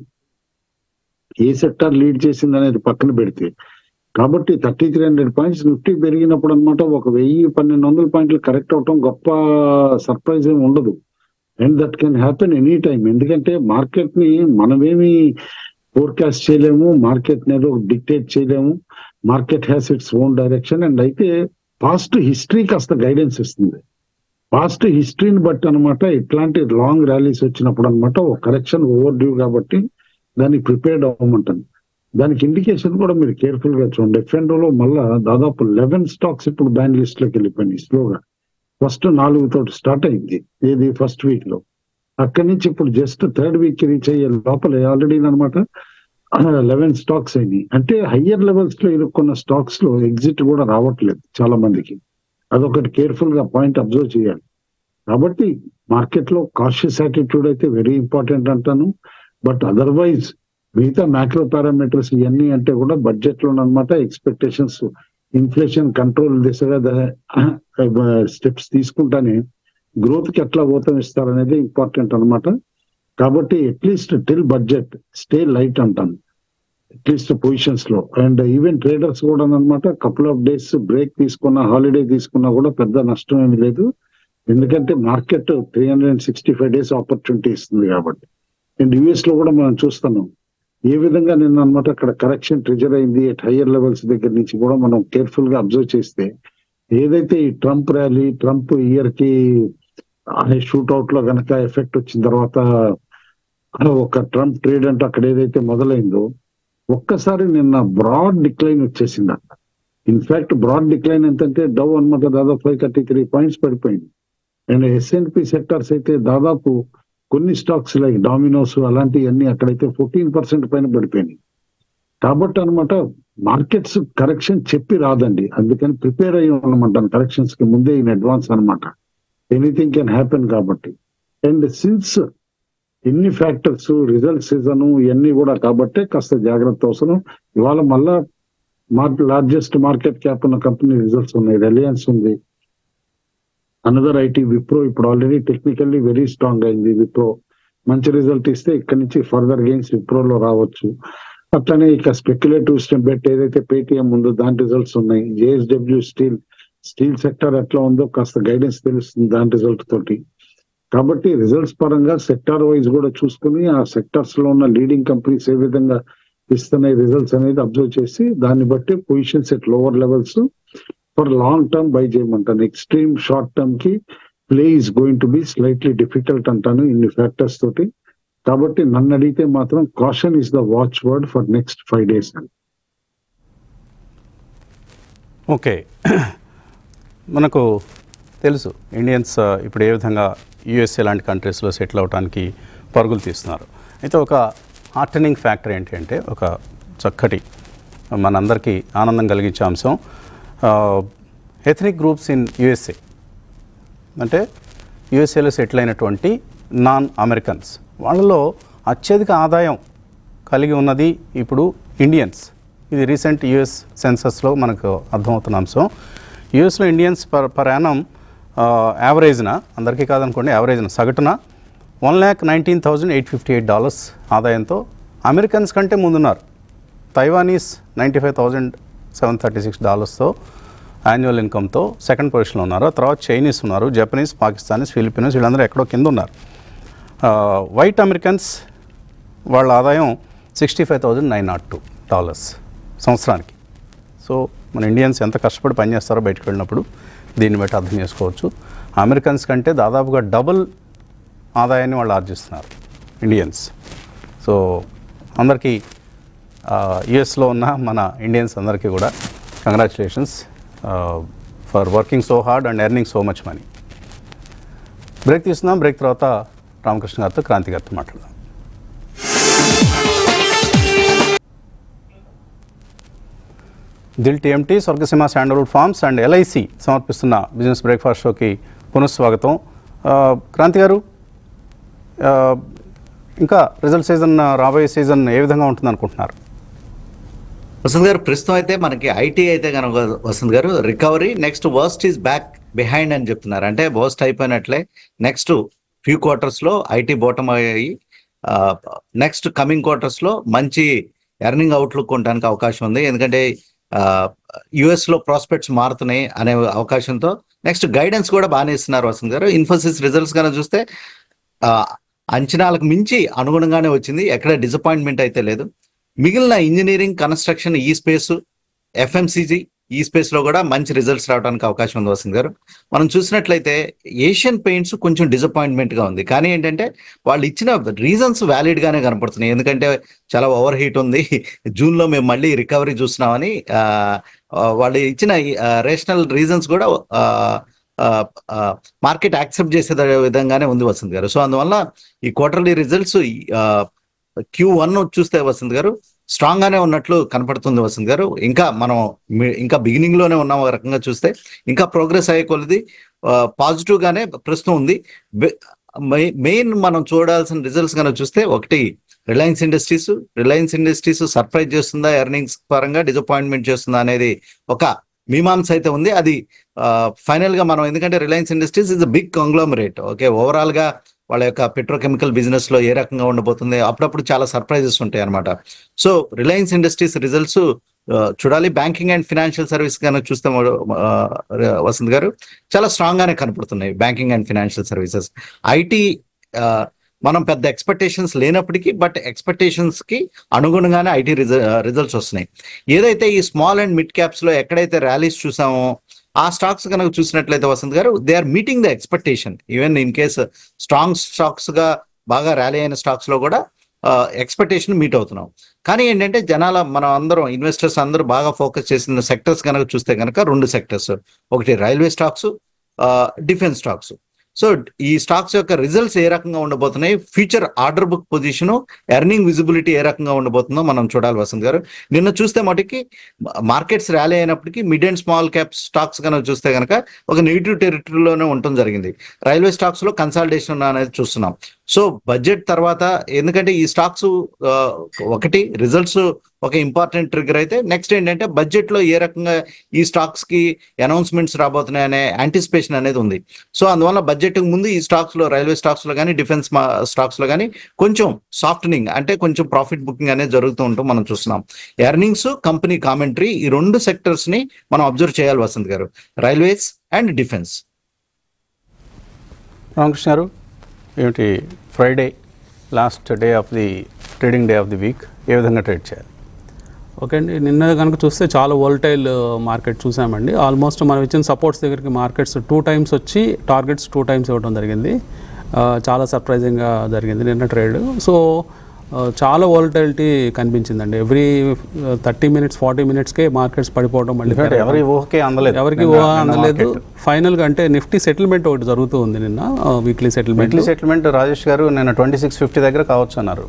Speaker 2: ఏ సెక్టర్ లీడ్ చేసింది అనేది పక్కన పెడితే కాబట్టి thirty three hundred points Nifty పెరిగినప్పుడు అనమాట ఒక వెయ్యి పన్నెండు వందల పాయింట్లు కరెక్ట్ అవటం గొప్ప సర్ప్రైజ్ ఏమి ఉండదు and that can happen any time ఎందుకంటే మార్కెట్ ని మనమేమి ఫోర్కాస్ట్ చేయలేము మార్కెట్ నేదో డిక్టేట్ చేయలేము market has its own direction and అయితే పాస్ట్ హిస్టరీ కాస్త గైడెన్స్ ఇస్తుంది పాస్ట్ హిస్టరీని బట్టి అనమాట ఇట్లాంటి లాంగ్ ర్యాలీస్ వచ్చినప్పుడు అనమాట ఒక కరెక్షన్ ఓవర్ డ్యూ కాబట్టి దానికి ప్రిపేర్డ్ అవ్వమంటాను దానికి ఇండికేషన్ కూడా మీరు కేర్ఫుల్ గా చూడండి ఎఫ్ఎండోలో మళ్ళా దాదాపు లెవెన్ స్టాక్స్ ఇప్పుడు బ్యాన్ లిస్ట్ లోకి వెళ్ళిపోయినాయి స్లోగా ఫస్ట్ నాలుగు తోటి స్టార్ట్ అయింది ఏది ఫస్ట్ వీక్ లో అక్కడి నుంచి ఇప్పుడు జస్ట్ థర్డ్ వీక్ రీచ్ అయ్యే లోపల ఆల్రెడీ అనమాట లెవెన్ స్టాక్స్ అయినాయి అంటే హయ్యర్ లెవెల్స్ లో ఇరుక్కున్న స్టాక్స్ లో ఎగ్జిట్ కూడా రావట్లేదు చాలా మందికి అదొకటి కేర్ఫుల్ గా పాయింట్ అబ్జర్వ్ చేయాలి కాబట్టి మార్కెట్ లో కాషియస్ యాటిట్యూడ్ అయితే వెరీ ఇంపార్టెంట్ అంటాను బట్ అదర్వైజ్ మిగతా మ్యాక్రో పారామీటర్స్ ఇవన్నీ అంటే కూడా బడ్జెట్ లో అనమాట ఎక్స్పెక్టేషన్స్ ఇన్ఫ్లేషన్ కంట్రోల్ దిశగా స్టెప్స్ తీసుకుంటానే గ్రోత్ కి ఎట్లా ఊతం ఇస్తారనేది ఇంపార్టెంట్ అనమాట కాబట్టి at least till budget stay light అంటాను అట్లీస్ట్ పొజిషన్స్ లో అండ్ ఈవెన్ ట్రేడర్స్ కూడా అనమాట కపుల్ ఆఫ్ డేస్ బ్రేక్ తీసుకున్న హాలిడే తీసుకున్నా కూడా పెద్ద నష్టం ఏమి లేదు ఎందుకంటే market three hundred and sixty five days opportunity ఇస్తుంది కాబట్టి అండ్ యుఎస్ లో కూడా మనం చూస్తున్నాం ఏ విధంగా నిన్న అనమాట అక్కడ కరెక్షన్ ట్రిజర్ అయింది అట్ హయ్యర్ లెవెల్స్ దగ్గర నుంచి కూడా మనం కేర్ఫుల్ గా అబ్జర్వ్ చేస్తే ఏదైతే ఈ ట్రంప్ ర్యాలీ ట్రంప్ ఇయర్ కి షూట్ అవుట్ లో గనక ఎఫెక్ట్ వచ్చిన తర్వాత ఒక ట్రంప్ ట్రేడ్ అంటే అక్కడ ఏదైతే మొదలైందో ఒక్కసారి నిన్న బ్రాడ్ డిక్లైన్ వచ్చేసింది అక్కడ ఇన్ఫాక్ట్ బ్రాడ్ డిక్లైన్ ఎంతంటే డవ్ అనమాట దాదాపు ఫైవ్ థర్టీ త్రీ పాయింట్స్ పడిపోయింది అండ్ ఎస్ఎన్పి సెక్టర్స్ అయితే దాదాపు కొన్ని స్టాక్స్ లైక్ డామినోస్ అలాంటివన్నీ అక్కడైతే ఫోర్టీన్ పర్సెంట్ పైన పడిపోయినాయి కాబట్టి అనమాట మార్కెట్స్ కరెక్షన్ చెప్పి రాదండి అందుకని ప్రిపేర్ అయ్యి ఉన్నమాట కరెక్షన్స్ కి ముందే ఇన్ అడ్వాన్స్ అనమాట ఎనీథింగ్ కెన్ హ్యాపెన్ కాబట్టి అండ్ సిన్స్ ఇన్ని ఫ్యాక్టర్స్ రిజల్ట్ సీజన్ ఇవన్నీ కూడా కాబట్టి కాస్త జాగ్రత్త అవసరం ఇవాళ మళ్ళా లార్జెస్ట్ మార్కెట్ క్యాప్ ఉన్న కంపెనీ రిజల్ట్స్ ఉన్నాయి రిలయన్స్ ఉంది అనదర్ ఐటీ విప్రో ఇప్పుడు ఆల్రెడీ టెక్నికల్లీ వెరీ స్ట్రాంగ్ అయింది విప్రో మంచి రిజల్ట్ ఇస్తే ఇక్కడ నుంచి ఫర్దర్ గెయిన్స్ విప్రోలో రావచ్చు అట్లనే ఇక స్పెక్యులేటివ్ బెట్ ఏదైతే పేటిఎం ఉందో దాని రిజల్ట్స్ ఉన్నాయి జేఎస్డబ్ల్యూ స్టీల్ స్టీల్ సెక్టర్ ఎట్లా ఉందో కాస్త గైడెన్స్ తెలుస్తుంది దాని రిజల్ట్ తోటి కాబట్టి రిజల్ట్స్ పరంగా సెక్టార్ వైజ్ కూడా చూసుకుని ఆ సెక్టార్స్ లో ఉన్న లీడింగ్ కంపెనీస్ ఏ విధంగా ఇస్తున్నాయి రిజల్ట్స్ అనేది అబ్జర్వ్ చేసి దాన్ని బట్టి positions at lower levels for long term buy చేయమంటాను ఎక్స్ట్రీమ్ షార్ట్ టర్మ్ కి play is going to be slightly difficult అంటాను ఇన్ని ఫ్యాక్టర్స్ తోటి కాబట్టి నన్ను అడిగితే మాత్రం caution is the watch word for next five days
Speaker 1: okay మనకు తెలుసు ఇండియన్స్ ఆ, ఇప్పుడు ఏ విధంగా యుఎస్ఏ లాంటి కంట్రీస్లో సెటిల్ అవడానికి పరుగులు తీస్తున్నారు అయితే ఒక హార్టనింగ్ ఫ్యాక్టర్ ఏంటి అంటే ఒక చక్కటి మనందరికీ ఆనందం కలిగించే అంశం ఎథనిక్ గ్రూప్స్ ఇన్ యుఎస్ఏ అంటే యుఎస్ఏలో సెటిల్ అయినటువంటి నాన్ అమెరికన్స్ వాళ్ళలో అత్యధిక ఆదాయం కలిగి ఉన్నది ఇప్పుడు ఇండియన్స్ ఇది రీసెంట్ యుఎస్ సెన్సస్లో మనకు అర్థమవుతున్న అంశం యుఎస్లో ఇండియన్స్ పర్ పర్ యానం యావరేజ్న అందరికీ కాదనుకోండి యావరేజ్న సగటున one lakh nineteen thousand eight fifty eight dollars ఆదాయంతో అమెరికన్స్ కంటే ముందున్నారు Taiwanese ninety five thousand seven thirty six డాలర్స్తో యాన్యువల్ ఇన్కమ్తో సెకండ్ పొజిషన్లో ఉన్నారు ఆ తర్వాత చైనీస్ ఉన్నారు జపనీస్ పాకిస్తానీస్ ఫిలిపినీస్ వీళ్ళందరూ ఎక్కడో కింద ఉన్నారు ఆ, వైట్ అమెరికన్స్ వాళ్ళ ఆదాయం sixty five thousand nine nought two dollars సంవత్సరానికి సో మన ఇండియన్స్ ఎంత కష్టపడి పనిచేస్తారో బయటకు వెళ్ళినప్పుడు దీన్ని బట్టి అర్థం చేసుకోవచ్చు అమెరికన్స్ కంటే దాదాపుగా డబుల్ ఆదాయాన్ని వాళ్ళు ఆర్జిస్తున్నారు ఇండియన్స్ సో అందరికీ యుఎస్లో ఉన్న మన ఇండియన్స్ అందరికీ కూడా congratulations for working so hard and earning so much money break తీసుకుందాం బ్రేక్ తర్వాత రామకృష్ణ గారితో క్రాంతి గారితో మాట్లాడదాం Dil TMT Swargaseema sandalwood farms and LIC సమర్పిస్తున్న బిజినెస్ బ్రేక్ఫాస్ట్ షోకి పునఃస్వాగతం ఆ, క్రాంతి గారు ఆ, ఇంకా రిజల్ట్ సీజన్ రాబోయే సీజన్ ఏ విధంగా ఉంటుంది అనుకుంటున్నారు
Speaker 3: వసంత్ గారు ప్రస్తుతం అయితే మనకి ఐటీ అయితే కనుక Vasant garu recovery next worst is back behind అని చెప్తున్నారు అంటే వర్స్ట్ అయిపోయినట్లే నెక్స్ట్ ఫ్యూ క్వార్టర్స్ లో ఐటీ బోటం అయ్యి నెక్స్ట్ కమింగ్ క్వార్టర్స్ లో మంచి ఎర్నింగ్ అవుట్లుక్ ఉండడానికి అవకాశం ఉంది ఎందుకంటే యుఎస్ లో ప్రాస్పెక్ట్స్ మారుతున్నాయి అనే అవకాశంతో నెక్స్ట్ గైడెన్స్ కూడా బాగానే ఇస్తున్నారు వసంత్ గారు ఇన్ఫోసిస్ రిజల్ట్స్ కనుక చూస్తే ఆ, అంచనాలకు మించి అనుగుణంగానే వచ్చింది ఎక్కడ డిసప్పాయింట్మెంట్ అయితే లేదు మిగిలిన ఇంజనీరింగ్ కన్స్ట్రక్షన్ ఈ స్పేస్ ఎఫ్ఎంసీజీ ఈ స్పేస్ లో కూడా మంచి రిజల్ట్స్ రావడానికి అవకాశం ఉంది వసంత్ గారు మనం చూసినట్లయితే ఏషియన్ పెయింట్స్ కొంచెం డిసప్పాయింట్మెంట్ గా ఉంది కానీ ఏంటంటే వాళ్ళు ఇచ్చిన రీజన్స్ వ్యాలిడ్ గానే కనపడుతున్నాయి ఎందుకంటే చాలా ఓవర్ హీట్ ఉంది జూన్ లో మేము మళ్ళీ రికవరీ చూస్తున్నామని ఆ, ఆ, వాళ్ళు ఇచ్చిన రేషనల్ రీజన్స్ కూడా మార్కెట్ యాక్సెప్ట్ చేసే విధంగానే ఉంది వసంత్ గారు సో అందువల్ల ఈ క్వార్టర్లీ రిజల్ట్స్ క్యూ వన్ చూస్తే వసంత్ గారు స్ట్రాంగ్ గానే ఉన్నట్లు కనపడుతుంది వసంత్ గారు ఇంకా మనం మీ- ఇంకా బిగినింగ్ లోనే ఉన్నాం ఒక రకంగా చూస్తే ఇంకా ప్రోగ్రెస్ అయ్యే కొలది పాజిటివ్ గానే ప్రస్తుతం ఉంది మెయిన్ మనం చూడాల్సిన రిజల్ట్స్ కనుక చూస్తే ఒకటి Reliance Industries Reliance Industries surprise చేస్తుందా ఎర్నింగ్స్ పరంగా డిసప్పాయింట్మెంట్ చేస్తుందా అనేది ఒక మీమాంస అయితే ఉంది అది ఫైనల్ గా మనం ఎందుకంటే Reliance Industries is big conglomerate okay overall గా వాళ్ళ యొక్క పెట్రోకెమికల్ బిజినెస్ లో ఏ రకంగా ఉండబోతుంది అప్పుడప్పుడు చాలా సర్ప్రైజెస్ ఉంటాయి అనమాట సో రిలయన్స్ ఇండస్ట్రీస్ రిజల్ట్స్ చూడాలి బ్యాంకింగ్ అండ్ ఫినాన్షియల్ సర్వీస్ కనుక చూస్తే ఆ, వసంత్ గారు చాలా స్ట్రాంగ్ గానే కనపడుతున్నాయి banking and financial services IT మనం పెద్ద ఎక్స్పెక్టేషన్స్ లేనప్పటికీ బట్ ఎక్స్పెక్టేషన్స్ కి అనుగుణంగానే ఐటీ రిజల్ట్స్ వస్తున్నాయి ఏదైతే ఈ స్మాల్ అండ్ మిడ్ క్యాప్స్ లో ఎక్కడైతే ర్యాలీస్ చూసామో ఆ స్టాక్స్ కనుక చూసినట్లయితే Vasant garu they are meeting the expectation even in case strong stocks గా బాగా ర్యాలీ అయిన స్టాక్స్ లో కూడా ఎక్స్పెక్టేషన్ మీట్ అవుతున్నాం కానీ ఏంటంటే జనాల మనం అందరం ఇన్వెస్టర్స్ అందరూ బాగా ఫోకస్ చేసిన సెక్టర్స్ కనుక చూస్తే కనుక రెండు సెక్టర్స్ ఒకటి railway stocks defence stocks so ఈ స్టాక్స్ యొక్క రిజల్ట్స్ ఏ రకంగా ఉండబోతున్నాయి future order book position earning visibility ఏ రకంగా ఉండబోతుందో మనం చూడాలి వసంత్ గారు నిన్న చూస్తే మటుకి మార్కెట్స్ ర్యాలీ అయినప్పటికీ mid and small cap stocks కనుక చూస్తే కనుక ఒక నెగిటివ్ టెరిటరీలోనే ఉండటం జరిగింది రైల్వే స్టాక్స్ లో కన్సాలిడేషన్ అనేది చూస్తున్నాం సో బడ్జెట్ తర్వాత ఎందుకంటే ఈ స్టాక్స్ ఒకటి రిజల్ట్స్ ఒక ఇంపార్టెంట్ ట్రిగర్ అయితే నెక్స్ట్ ఏంటంటే బడ్జెట్ లో ఏ రకంగా ఈ స్టాక్స్ కి అనౌన్స్మెంట్స్ రాబోతున్నాయి అనే యాంటిసిపేషన్ అనేది ఉంది సో అందువల్ల బడ్జెట్ ముందు ఈ స్టాక్స్ లో రైల్వే స్టాక్స్ లో కానీ డిఫెన్స్ స్టాక్స్ లో కానీ కొంచెం సాఫ్టనింగ్ అంటే కొంచెం ప్రాఫిట్ బుకింగ్ అనేది జరుగుతూ ఉంటాం మనం చూస్తున్నాం ఎర్నింగ్స్ కంపెనీ కామెంటరీ ఈ రెండు సెక్టర్స్ ని మనం అబ్జర్వ్ చేయాలి వసంత్ గారు railways and defence
Speaker 1: Ramakrishna garu ఏమిటి Friday last day of the trading day of the week ఏ విధంగా ట్రేడ్ చేయాలి
Speaker 4: ఓకే అండి నిన్న కనుక చూస్తే చాలా వోల్టైల్ మార్కెట్ చూసామండి ఆల్మోస్ట్ మనం ఇచ్చిన సపోర్ట్స్ దగ్గరికి మార్కెట్స్ టూ టైమ్స్ వచ్చి టార్గెట్స్ టూ టైమ్స్ ఇవ్వడం జరిగింది ఆ, చాలా సర్ప్రైజింగ్గా జరిగింది నిన్న ట్రేడ్ సో ఆ, చాలా వోల్టైలిటీ కనిపించిందండి ఎవ్రీ థర్టీ మినిట్స్ ఫార్టీ మినిట్స్కే మార్కెట్స్ పడిపోవడం మళ్ళీ
Speaker 1: ఎందుకంటే ఎవరి ఊహకే అందలేదు
Speaker 4: ఎవరికి
Speaker 1: నిన్న-
Speaker 4: ఊహ
Speaker 1: నిన్న
Speaker 4: అందలేదు
Speaker 1: market.
Speaker 4: ఫైనల్గా అంటే నిఫ్టీ సెటిల్మెంట్ ఒకటి జరుగుతూ ఉంది నిన్న weekly settlement
Speaker 1: weekly settlement Rajesh garu నేను ట్వంటీ సిక్స్ ఫిఫ్టీ దగ్గర కావచ్చు అన్నారు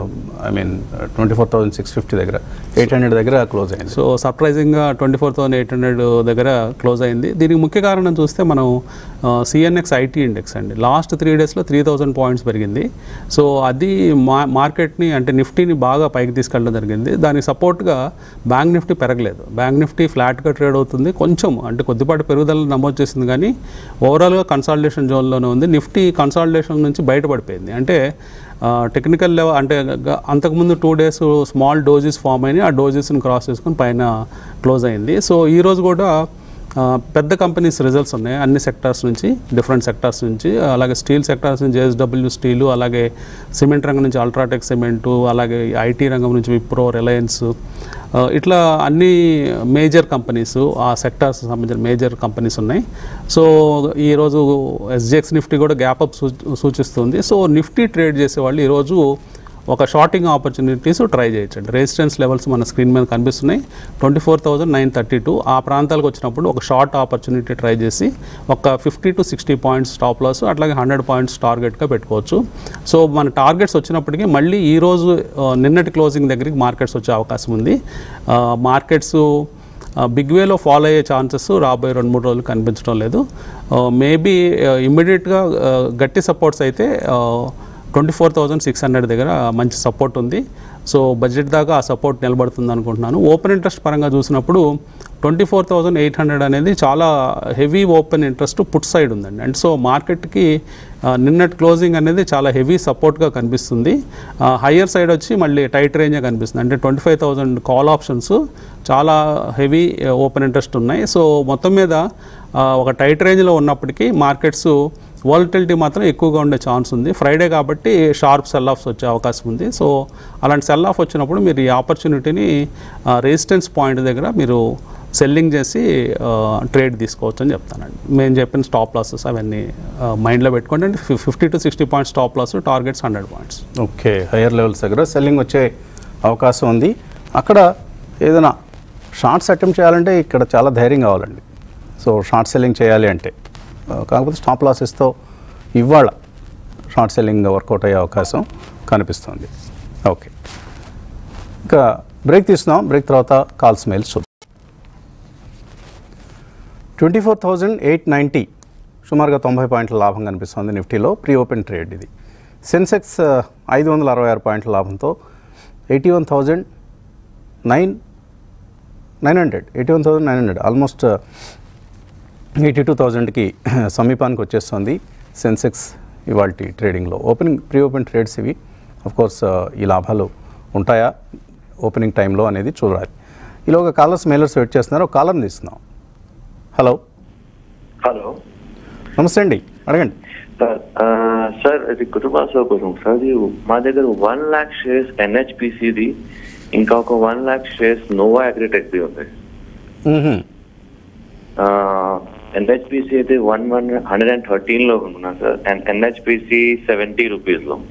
Speaker 1: I mean twenty four thousand six fifty దగ్గర ఎయిట్ హండ్రెడ్ దగ్గర క్లోజ్ అయింది
Speaker 4: సో సర్ప్రైజింగ్గా twenty four thousand eight hundred దగ్గర క్లోజ్ అయింది దీనికి ముఖ్య కారణం చూస్తే మనం సిఎన్ఎక్స్ ఐటీ ఇండెక్స్ అండి లాస్ట్ త్రీ డేస్లో త్రీ థౌసండ్ పాయింట్స్ పెరిగింది సో అది మా మార్కెట్ని అంటే నిఫ్టీని బాగా పైకి తీసుకెళ్ళడం జరిగింది దానికి సపోర్ట్గా బ్యాంక్ నిఫ్టీ పెరగలేదు బ్యాంక్ నిఫ్టీ ఫ్లాట్గా ట్రేడ్ అవుతుంది కొంచెం అంటే కొద్దిపాటి పెరుగుదల నమోదు చేసింది కానీ ఓవరాల్గా కన్సాలిడేషన్ జోన్లోనే ఉంది నిఫ్టీ కన్సాలిడేషన్ నుంచి బయటపడిపోయింది అంటే టెక్నికల్ లెవెల్ అంటే గ- అంతకుముందు two days small dojis form అయినాయి ఆ డోజెస్ని క్రాస్ చేసుకుని పైన క్లోజ్ అయింది సో ఈ రోజు కూడా ఆ, పెద్ద కంపెనీస్ రిజల్ట్స్ ఉన్నాయి అన్ని సెక్టార్స్ నుంచి డిఫరెంట్ సెక్టార్స్ నుంచి అలాగే స్టీల్ సెక్టార్స్ నుంచి జేఎస్డబ్ల్యూ స్టీలు అలాగే సిమెంట్ రంగం నుంచి అల్ట్రాటెక్ సిమెంటు అలాగే ఐటీ రంగం నుంచి విప్రో రిలయన్స్ ఆ, ఇట్లా అన్ని మేజర్ కంపెనీస్ ఆ సెక్టార్స్ సంబంధించిన మేజర్ కంపెనీస్ ఉన్నాయి సో ఈరోజు ఎస్జిఎక్స్ నిఫ్టీ కూడా గ్యాప్ అప్ సూచిస్తుంది సో నిఫ్టీ ట్రేడ్ చేసే వాళ్ళు ఈరోజు ఒక షార్టింగ్ ఆపర్చునిటీస్ ట్రై చేయొచ్చండి రెసిస్టెన్స్ లెవెల్స్ మన స్క్రీన్ మీద కనిపిస్తున్నాయి twenty four thousand nine thirty two ఆ ప్రాంతాలకు వచ్చినప్పుడు ఒక షార్ట్ ఆపర్చునిటీ ట్రై చేసి ఒక fifty to sixty points stop loss అట్లాగే హండ్రెడ్ పాయింట్స్ టార్గెట్గా పెట్టుకోవచ్చు సో మన టార్గెట్స్ వచ్చినప్పటికీ మళ్ళీ ఈరోజు నిన్నటి క్లోజింగ్ దగ్గరికి మార్కెట్స్ వచ్చే అవకాశం ఉంది మార్కెట్స్ బిగ్ వేలో ఫాలో అయ్యే ఛాన్సెస్ రాబోయే రెండు మూడు రోజులు కనిపించడం లేదు మేబీ ఇమ్మీడియట్గా గట్టి సపోర్ట్స్ అయితే twenty four thousand six hundred దగ్గర మంచి సపోర్ట్ ఉంది సో బడ్జెట్ దాకా ఆ సపోర్ట్ నిలబడుతుంది అనుకుంటున్నాను ఓపెన్ ఇంట్రెస్ట్ పరంగా చూసినప్పుడు twenty four thousand eight hundred అనేది చాలా heavy open interest put side ఉందండి అండ్ సో మార్కెట్కి నిన్నటి క్లోజింగ్ అనేది చాలా హెవీ సపోర్ట్గా కనిపిస్తుంది హయ్యర్ సైడ్ వచ్చి మళ్ళీ టైట్ రేంజే కనిపిస్తుంది అంటే twenty five thousand call options చాలా హెవీ ఓపెన్ ఇంట్రెస్ట్ ఉన్నాయి సో మొత్తం మీద ఆ, ఒక టైట్ రేంజ్లో ఉన్నప్పటికీ మార్కెట్స్ వాలటిలిటీ మాత్రం ఎక్కువగా ఉండే ఛాన్స్ ఉంది ఫ్రైడే కాబట్టి షార్ప్ సెల్ ఆఫ్స్ వచ్చే అవకాశం ఉంది సో అలాంటి సెల్ ఆఫ్ వచ్చినప్పుడు మీరు ఈ ఆపర్చునిటీని రెసిస్టెన్స్ పాయింట్ దగ్గర మీరు సెల్లింగ్ చేసి ట్రేడ్ తీసుకోవచ్చు అని చెప్తానండి మేము చెప్పిన స్టాప్ లాసెస్ అవన్నీ మైండ్లో పెట్టుకోండి అంటే fifty to sixty points stop loss targets hundred points
Speaker 1: okay higher levels దగ్గర సెల్లింగ్ వచ్చే అవకాశం ఉంది అక్కడ ఏదైనా షార్ట్స్ అటెంప్ట్ చేయాలంటే ఇక్కడ చాలా ధైర్యం కావాలండి సో షార్ట్ సెల్లింగ్ చేయాలి అంటే ఆ, కాకపోతే స్టాప్ లాసెస్తో ఇవాళ షార్ట్ సెల్లింగ్ వర్కౌట్ అయ్యే అవకాశం కనిపిస్తుంది ఓకే ఇంకా బ్రేక్ తీసుకుందాం బ్రేక్ తర్వాత కాల్స్ మెయిల్స్ చూద్దాం twenty four thousand eight ninety సుమారుగా తొంభై పాయింట్ల లాభం కనిపిస్తుంది నిఫ్టీలో ప్రీ ఓపెన్ ట్రేడ్ ఇది సెన్సెక్స్ ఐదు వందల అరవై ఆరు పాయింట్ల లాభంతో eighty one thousand nine nine hundred eighty one thousand nine hundred almost eighty two థౌజండ్కి సమీపానికి వచ్చేస్తుంది సెన్సెక్స్ ఇవాళ ట్రేడింగ్లో ఓపెనింగ్ ప్రీ ఓపెన్ ట్రేడ్స్ ఇవి అఫ్ కోర్స్ ఈ లాభాలు ఉంటాయా ఓపెనింగ్ టైంలో అనేది చూడాలి ఈలోగా కాలర్స్ మెయిలర్స్ వెయిట్ చేస్తున్నారు ఒక కాలర్ని తీస్తున్నాం హలో
Speaker 5: హలో
Speaker 1: నమస్తే అండి అడగండి
Speaker 5: సార్ ఆ, సార్ ఇది కుటుంబాసోపురం సార్ ఇది మా దగ్గర వన్ ల్యాక్ షేర్స్ ఎన్హెచ్పిసిది ఇంకా ఒక వన్ ల్యాక్ షేర్స్ నోవా అగ్రిటెక్ది ఉంది
Speaker 1: మ్మ్హ.
Speaker 5: ఎన్హెచ్పిసి అయితే one one hundred and thirteen లో ఉన్నా sir and NHPC seventy rupees లో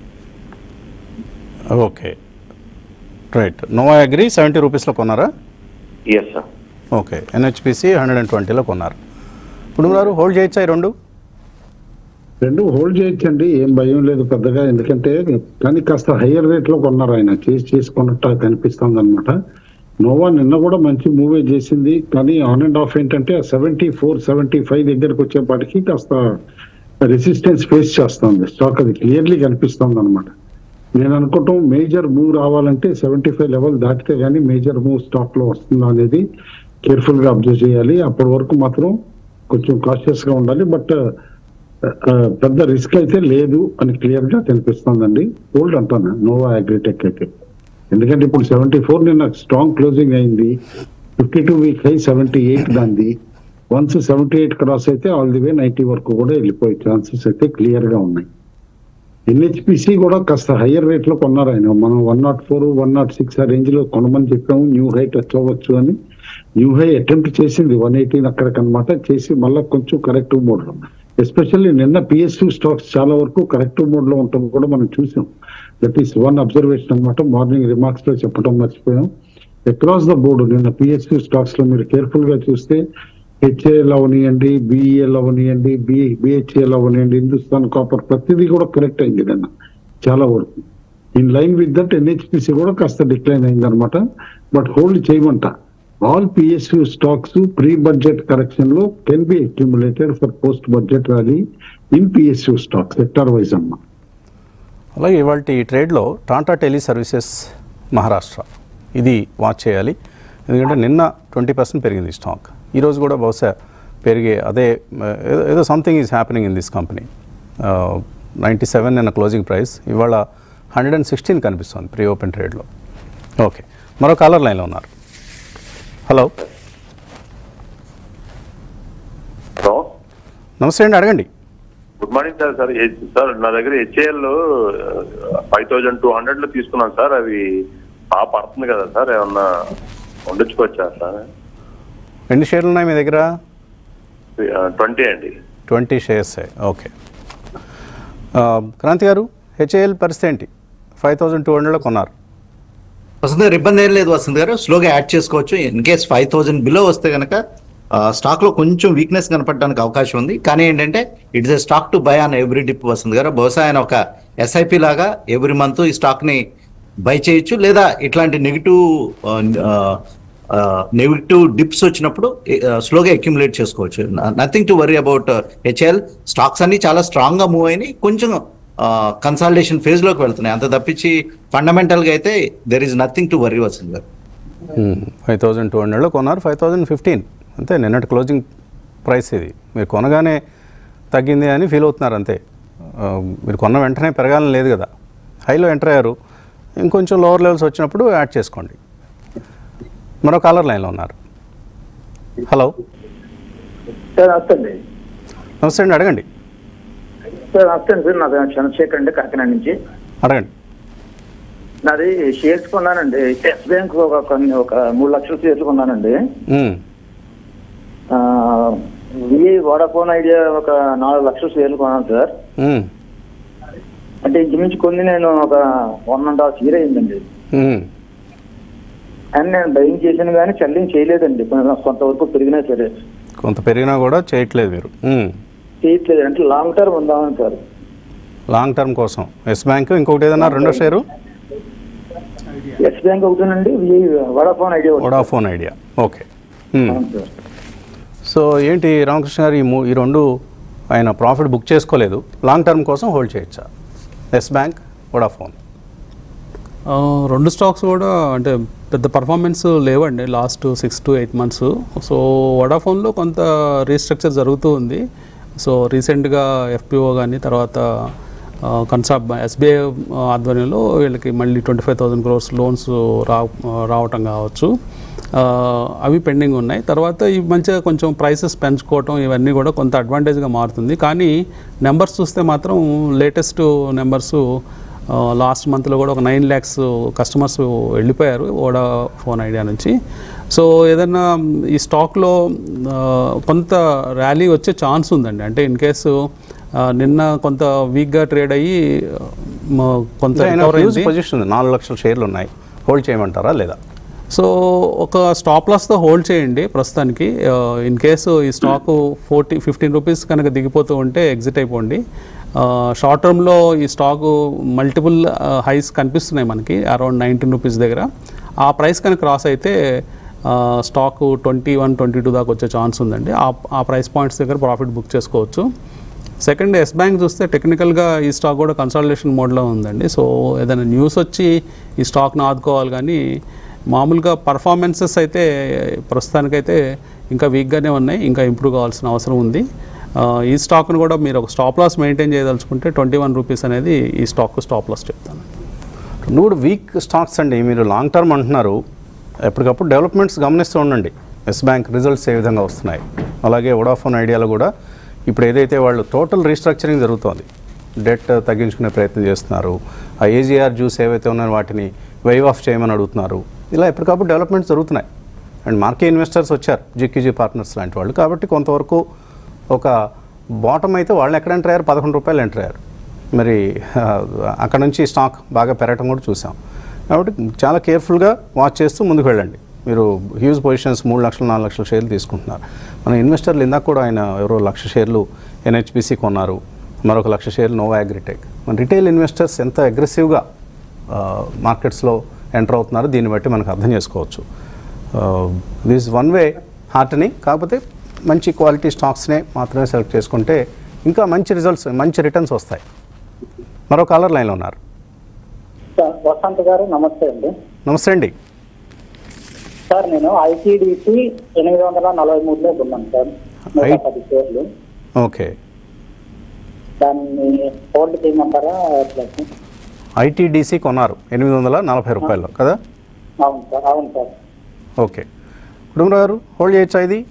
Speaker 1: okay right Nova agri seventy రూపీస్లో కొన్నారా
Speaker 5: yes sir
Speaker 1: okay NHPC hundred and ట్వంటీలో కొన్నారు ఇప్పుడు గారు హోల్డ్ చేయొచ్చా ఈ రెండు
Speaker 2: రెండు హోల్డ్ చేయొచ్చండి ఏం భయం లేదు పెద్దగా ఎందుకంటే కానీ కాస్త హయ్యర్ రేట్ లో కొన్నారు ఆయన చేసి చేసుకున్నట్టు కనిపిస్తుంది అనమాట నోవా నిన్న కూడా మంచి మూవీ చేసింది కానీ ఆన్ అండ్ ఆఫ్ ఏంటంటే సెవెంటీ ఫోర్ సెవెంటీ ఫైవ్ దగ్గరకు వచ్చేపాటికి కాస్త రెసిస్టెన్స్ ఫేస్ చేస్తుంది స్టాక్ అది క్లియర్లీ కనిపిస్తుంది అనమాట నేను అనుకుంటాం మేజర్ మూవ్ రావాలంటే సెవెంటీ ఫైవ్ లెవెల్ దాటితే గానీ మేజర్ మూవ్ స్టాక్ లో వస్తుందా అనేది కేర్ఫుల్ గా అబ్జర్వ్ చేయాలి అప్పటి వరకు మాత్రం కొంచెం కాషియస్ గా ఉండాలి బట్ పెద్ద రిస్క్ అయితే లేదు అని క్లియర్ గా కనిపిస్తుందండి హోల్డ్ అంటాను నోవా అగ్రిటెక్ అయితే ఎందుకంటే ఇప్పుడు సెవెంటీ ఫోర్ నిన్న స్ట్రాంగ్ క్లోజింగ్ అయింది fifty two week high seventy eight దాంది వన్స్ సెవెంటీ ఎయిట్ క్రాస్ అయితే ఆల్ ది వే నైన్టీ వరకు కూడా వెళ్ళిపోయే ఛాన్సెస్ అయితే క్లియర్ గా ఉన్నాయి ఎన్హెచ్పిసి కూడా కాస్త హయ్యర్ రేట్ లో కొన్నారు ఆయన మనం one nought four one nought six ఆ రేంజ్ లో కొనమని చెప్పాము న్యూ హై టచ్ అవ్వచ్చు అని న్యూ హై అటెంప్ట్ చేసింది వన్ ఎయిటీన్ అక్కడికనమాట చేసి మళ్ళీ కొంచెం కరెక్టివ్ మోడ్ లో ఎస్పెషల్లీ నిన్న పిఎస్యూ స్టాక్స్ చాలా వరకు కరెక్టివ్ మోడ్ లో ఉండటం కూడా మనం చూసాం దట్ ఈస్ వన్ అబ్జర్వేషన్ అనమాట మార్నింగ్ రిమార్క్స్ లో చెప్పడం మర్చిపోయాం అక్రాస్ ద బోర్డు నిన్న పిఎస్యూ స్టాక్స్ లో మీరు కేర్ఫుల్ గా చూస్తే హెచ్ఏఎల్ అవనియండి బిఈఎల్ అవనియండి బి బిహెచ్ఏఎల్ అవనియండి హిందుస్థాన్ కాపర్ ప్రతిదీ కూడా కరెక్ట్ అయింది నిన్న చాలా వరకు in line with that NHPC కూడా కాస్త డిక్లైన్ అయింది అనమాట బట్ హోల్డ్ చేయమంట all PSU stocks pre budget correction లో can be accumulated for post budget rally in PSU stock sector wise అమ్మా
Speaker 1: అలాగే ఇవాళ ఈ ట్రేడ్లో టాటా టెలి సర్వీసెస్ మహారాష్ట్ర ఇది వాచ్ చేయాలి ఎందుకంటే నిన్న ట్వంటీ పర్సెంట్ పెరిగింది స్టాక్ ఈరోజు కూడా బహుశా పెరిగే అదే ఏదో- ఏదో something is happening in this company ninety seven నిన్న క్లోజింగ్ ప్రైస్ ఇవాళ హండ్రెడ్ అండ్ సిక్స్టీన్ కనిపిస్తుంది ప్రీ ఓపెన్ ట్రేడ్లో ఓకే మరో కాలర్ లైన్లో ఉన్నారు హలో
Speaker 6: హలో
Speaker 1: నమస్తే అండి అడగండి
Speaker 6: good morning sir sir H- sir నా దగ్గర HAL five thousand two hundred లో తీసుకున్నాను సార్ అవి బాగా పడుతుంది కదా సార్ ఏమన్నా వండించుకోవచ్చా సార్
Speaker 1: ఎన్ని షేర్లు ఉన్నాయి మీ దగ్గర
Speaker 6: ట్వంటీ అండి
Speaker 1: ట్వంటీ షేర్స్ ఓకే ఆ, క్రాంతి గారు హెచ్ఏఎల్ పరిస్థితి ఏంటి ఫైవ్ థౌజండ్ టూ హండ్రెడ్లో కొన్నారు
Speaker 3: వసంత్ గారు ఇబ్బంది ఏం లేదు వసంత్ గారు స్లోగా యాడ్ చేసుకోవచ్చు in case five thousand below వస్తే కనుక స్టాక్ లో కొంచెం వీక్నెస్ కనపడడానికి అవకాశం ఉంది కానీ ఏంటంటే it's a stock to buy on every dip Vasant గారు బహుశా ఆయన ఒక ఎస్ఐపి లాగా ఎవ్రీ మంత్ ఈ స్టాక్ ని బై చేయొచ్చు లేదా ఇట్లాంటి నెగిటివ్ నెగిటివ్ డిప్స్ వచ్చినప్పుడు స్లోగా అక్యుములేట్ చేసుకోవచ్చు nothing to worry about HAL stocks అన్ని చాలా స్ట్రాంగ్ గా మూవ్ అయినాయి కొంచెం కన్సాలిడేషన్ ఫేజ్ లోకి వెళ్తున్నాయి అంత తప్పించి ఫండమెంటల్ గా అయితే there is nothing to worry Vasant గారు
Speaker 1: ఫైవ్ థౌజండ్ టూ హండ్రెడ్లో కొన్నారు ఫైవ్ థౌజండ్ ఫిఫ్టీన్ అంతే నిన్నటి క్లోజింగ్ ప్రైస్ ఇది మీరు కొనగానే తగ్గింది అని ఫీల్ అవుతున్నారు అంతే ఆ, మీరు కొన్న వెంటనే పెరగాలని లేదు కదా హైలో ఎంటర్ అయ్యారు ఇంకొంచెం లోవర్ లెవెల్స్ వచ్చినప్పుడు యాడ్ చేసుకోండి మరో కాలర్ లైన్లో ఉన్నారు హలో
Speaker 7: సార్ నమస్తే అండి
Speaker 1: నమస్తే అండి అడగండి
Speaker 7: సార్ నమస్తే అండి సార్ నా పేరు చంద్రశేఖర్ అండి కాకినాడ నుంచి
Speaker 1: అడగండి
Speaker 7: నాది షేర్స్ కొన్నానండి ఎస్ బ్యాంక్ ఒక కొన్ని ఒక మూడు లక్షల షేర్లు కొన్నానండి
Speaker 1: మ్మ్.
Speaker 7: విఐ వోడాఫోన్ ఐడియా ఒక నాలుగు లక్షల షేర్లు కొన్నాను సార్
Speaker 1: మ్మ్.
Speaker 7: అంటే ఇంచుమించు కొన్ని నేను ఒక వన్ అండ్ హాఫ్ ఇయర్ అయిందండి
Speaker 1: మ్మ్.
Speaker 7: అండ్ నేను బయింగ్ చేశాను కానీ చెల్లింగ్ చేయలేదండి కొంత- కొంతవరకు పెరిగినా సరే
Speaker 1: కొంత పెరిగినా కూడా చేయట్లేదు మీరు మ్మ్.
Speaker 7: చేయట్లేదు అంటే లాంగ్ టర్మ్ ఉందామని సార్
Speaker 1: లాంగ్ టర్మ్ కోసం ఎస్ బ్యాంక్ ఇంకొకటి ఏదైనా రెండో షేరు
Speaker 7: ఎస్ బ్యాంక్ ఒకటేనండి విఐ వోడాఫోన్ ఐడియా ఒకటి.
Speaker 1: వోడాఫోన్ ఐడియా ఓకే మ్మ్.
Speaker 7: అవును సార్
Speaker 1: సో ఏంటి రామకృష్ణ గారు ఈ మూ ఈ రెండు ఆయన ప్రాఫిట్ బుక్ చేసుకోలేదు లాంగ్ టర్మ్ కోసం హోల్డ్ చేయొచ్చా ఎస్ బ్యాంక్ వోడాఫోన్
Speaker 4: ఆ, రెండు స్టాక్స్ కూడా అంటే పెద్ద పర్ఫార్మెన్స్ లేవండి last six to eight months so వడాఫోన్లో కొంత రీస్ట్రక్చర్ జరుగుతూ ఉంది సో రీసెంట్గా ఎఫ్పిఓ కానీ తర్వాత కన్సాబ్ ఎస్బీఐ ఆధ్వర్యంలో వీళ్ళకి మళ్ళీ twenty five thousand crores loans రా రావటం కావచ్చు ఆ, అవి పెండింగ్ ఉన్నాయి తర్వాత ఈ మంచిగా కొంచెం ప్రైసెస్ పెంచుకోవటం ఇవన్నీ కూడా కొంత అడ్వాంటేజ్గా మారుతుంది కానీ నెంబర్స్ చూస్తే మాత్రం లేటెస్ట్ నెంబర్స్ లాస్ట్ మంత్లో కూడా ఒక నైన్ ల్యాక్స్ కస్టమర్స్ వెళ్ళిపోయారు ఓడా ఫోన్ ఐడియా నుంచి సో ఏదన్నా ఈ స్టాక్లో ఆ, కొంత ర్యాలీ వచ్చే ఛాన్స్ ఉందండి అంటే ఇన్ కేసు ఆ, నిన్న కొంత వీక్గా ట్రేడ్ అయ్యి ఆ, మ- కొంత
Speaker 1: ఆయన
Speaker 4: recover
Speaker 1: హ్యూజ్
Speaker 4: అయింది.
Speaker 1: పొజిషన్ ఉంది నాలుగు లక్షల షేర్లు ఉన్నాయి హోల్డ్ చేయమంటారా లేదా
Speaker 4: సో ఒక స్టాప్ లాస్తో హోల్డ్ చేయండి ప్రస్తుతానికి ఇన్ కేసు ఈ స్టాక్ ఫోర్టీ ఫిఫ్టీన్ రూపీస్ కనుక దిగిపోతూ ఉంటే ఎగ్జిట్ అయిపోండి షార్ట్ టర్మ్లో ఈ స్టాక్ మల్టిపుల్ హైస్ కనిపిస్తున్నాయి మనకి అరౌండ్ నైన్టీన్ రూపీస్ దగ్గర ఆ ప్రైస్ కనుక క్రాస్ అయితే stock twenty one twenty two దాకా వచ్చే ఛాన్స్ ఉందండి ఆ ఆ ప్రైస్ పాయింట్స్ దగ్గర ప్రాఫిట్ బుక్ చేసుకోవచ్చు సెకండ్ ఎస్ బ్యాంక్ చూస్తే టెక్నికల్గా ఈ స్టాక్ కూడా కన్సల్టేషన్ మోడ్లో ఉందండి సో ఏదైనా న్యూస్ వచ్చి ఈ స్టాక్ను ఆదుకోవాలి కానీ మామూలుగా పర్ఫార్మెన్సెస్ అయితే ప్రస్తుతానికైతే ఇంకా వీక్గానే ఉన్నాయి ఇంకా ఇంప్రూవ్ కావాల్సిన అవసరం ఉంది ఆ, ఈ స్టాక్ను కూడా మీరు ఒక స్టాప్ లాస్ మెయింటైన్ చేయదలుచుకుంటే ట్వంటీ వన్ రూపీస్ అనేది ఈ స్టాక్ స్టాప్ లాస్ చెప్తాను
Speaker 1: నూడు వీక్ స్టాక్స్ అండి మీరు లాంగ్ టర్మ్ అంటున్నారు ఎప్పటికప్పుడు డెవలప్మెంట్స్ గమనిస్తూ ఉండండి ఎస్ బ్యాంక్ రిజల్ట్స్ ఏ విధంగా వస్తున్నాయి అలాగే వడాఫోన్ ఐడియాలో కూడా ఇప్పుడు ఏదైతే వాళ్ళు టోటల్ రీస్ట్రక్చరింగ్ జరుగుతోంది డెట్ తగ్గించుకునే ప్రయత్నం చేస్తున్నారు ఆ ఏజీఆర్ జ్యూస్ ఏవైతే ఉన్నాయో వాటిని వైవ్ ఆఫ్ చేయమని అడుగుతున్నారు ఇలా ఎప్పటికప్పుడు డెవలప్మెంట్స్ జరుగుతున్నాయి అండ్ మార్కెట్ ఇన్వెస్టర్స్ వచ్చారు జిక్యూజీ పార్ట్నర్స్ లాంటి వాళ్ళు కాబట్టి కొంతవరకు ఒక బాటమ్ అయితే వాళ్ళు ఎక్కడ ఎంటర్ అయ్యారు పదకొండు రూపాయలు ఎంటర్ అయ్యారు మరి ఆ, అక్కడ నుంచి స్టాక్ బాగా పెరగటం కూడా చూసాం కాబట్టి చాలా కేర్ఫుల్గా వాచ్ చేస్తూ ముందుకు వెళ్ళండి మీరు హ్యూజ్ పొజిషన్స్ మూడు లక్షలు నాలుగు లక్షల షేర్లు తీసుకుంటున్నారు మన ఇన్వెస్టర్లు ఇందాక కూడా ఆయన ఎవరో లక్ష షేర్లు ఎన్హెచ్పిసి కొన్నారు మరొక లక్ష షేర్లు నోవా అగ్రిటెక్ మన రిటైల్ ఇన్వెస్టర్స్ ఎంత అగ్రెసివ్గా మార్కెట్స్లో ఎంటర్ అవుతున్నారు దీన్ని బట్టి మనకు అర్థం చేసుకోవచ్చు దిస్ వన్ వే హార్ట్ని కాకపోతే మంచి క్వాలిటీ స్టాక్స్నే మాత్రమే సెలెక్ట్ చేసుకుంటే ఇంకా మంచి రిజల్ట్స్ మంచి రిటర్న్స్ వస్తాయి మరో కాలర్ లైన్లో ఉన్నారు
Speaker 8: సార్ వసంత్ గారు నమస్తే అండి
Speaker 1: నమస్తే అండి
Speaker 8: సార్ నేను ఐటీడీసీ ఎనిమిది వందల నలభై మూడులో ఉన్నాను సార్ నూట
Speaker 1: ఐ-
Speaker 8: పది షేర్లు
Speaker 1: ఓకే
Speaker 8: దాన్ని హోల్డ్ చేయమంటారా ఎట్లా సార్?
Speaker 1: ఐటీడీసీ కొన్నారు ఎనిమిది వందల నలభై రూపాయల్లో కదా
Speaker 8: అవును సార్ అవును సార్
Speaker 1: ఓకే కుటుంబరావు గారు హోల్డ్ చేయొచ్చా ఇది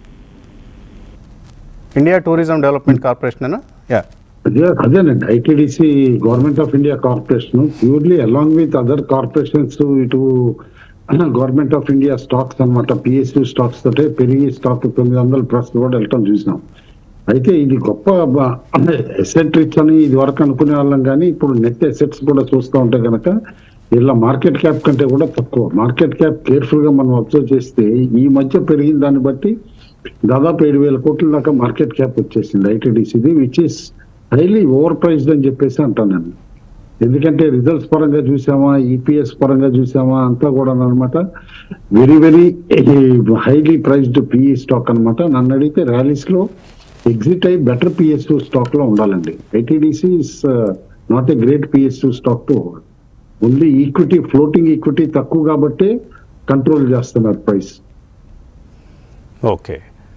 Speaker 1: ఇండియా టూరిజం డెవలప్మెంట్ కార్పొరేషన్ యా
Speaker 2: అదే అదేనండి ITDC Government of India Corporation purely along with other corporations ఇటు గవర్నమెంట్ ఆఫ్ ఇండియా స్టాక్స్ అన్నమాట పిఎస్యూ స్టాక్స్ తోటే పెరిగి స్టాక్ తొమ్మిది వందల ప్లస్ కూడా వెళ్ళటం చూసినాం అయితే ఇది గొప్ప ఎసెట్ రిచ్ అని ఇది వరకు అనుకునే వాళ్ళం కానీ ఇప్పుడు నెట్ ఎసెట్స్ కూడా చూస్తూ ఉంటే కనుక ఇలా మార్కెట్ క్యాప్ కంటే కూడా తక్కువ మార్కెట్ క్యాప్ కేర్ఫుల్ గా మనం అబ్జర్వ్ చేస్తే ఈ మధ్య పెరిగిన దాన్ని బట్టి దాదాపు ఏడు వేల కోట్ల దాకా మార్కెట్ క్యాప్ వచ్చేసింది ఐటీడీసీది which is highly over priced అని చెప్పేసి అంటాను నేను ఎందుకంటే రిజల్ట్స్ పరంగా చూసామా ఈపీఎస్ పరంగా చూసామా అంతా కూడా అనమాట very very highly priced PE stock అన్నమాట నన్ను అడిగితే ర్యాలీస్ లో ఎగ్జిట్ అయ్యి బెటర్ పిఎస్యూ స్టాక్ లో ఉండాలండి ITDC is not a great PSU stock to only equity floating equity తక్కువ కాబట్టి కంట్రోల్ చేస్తున్నారు ప్రైస్
Speaker 1: ఓకే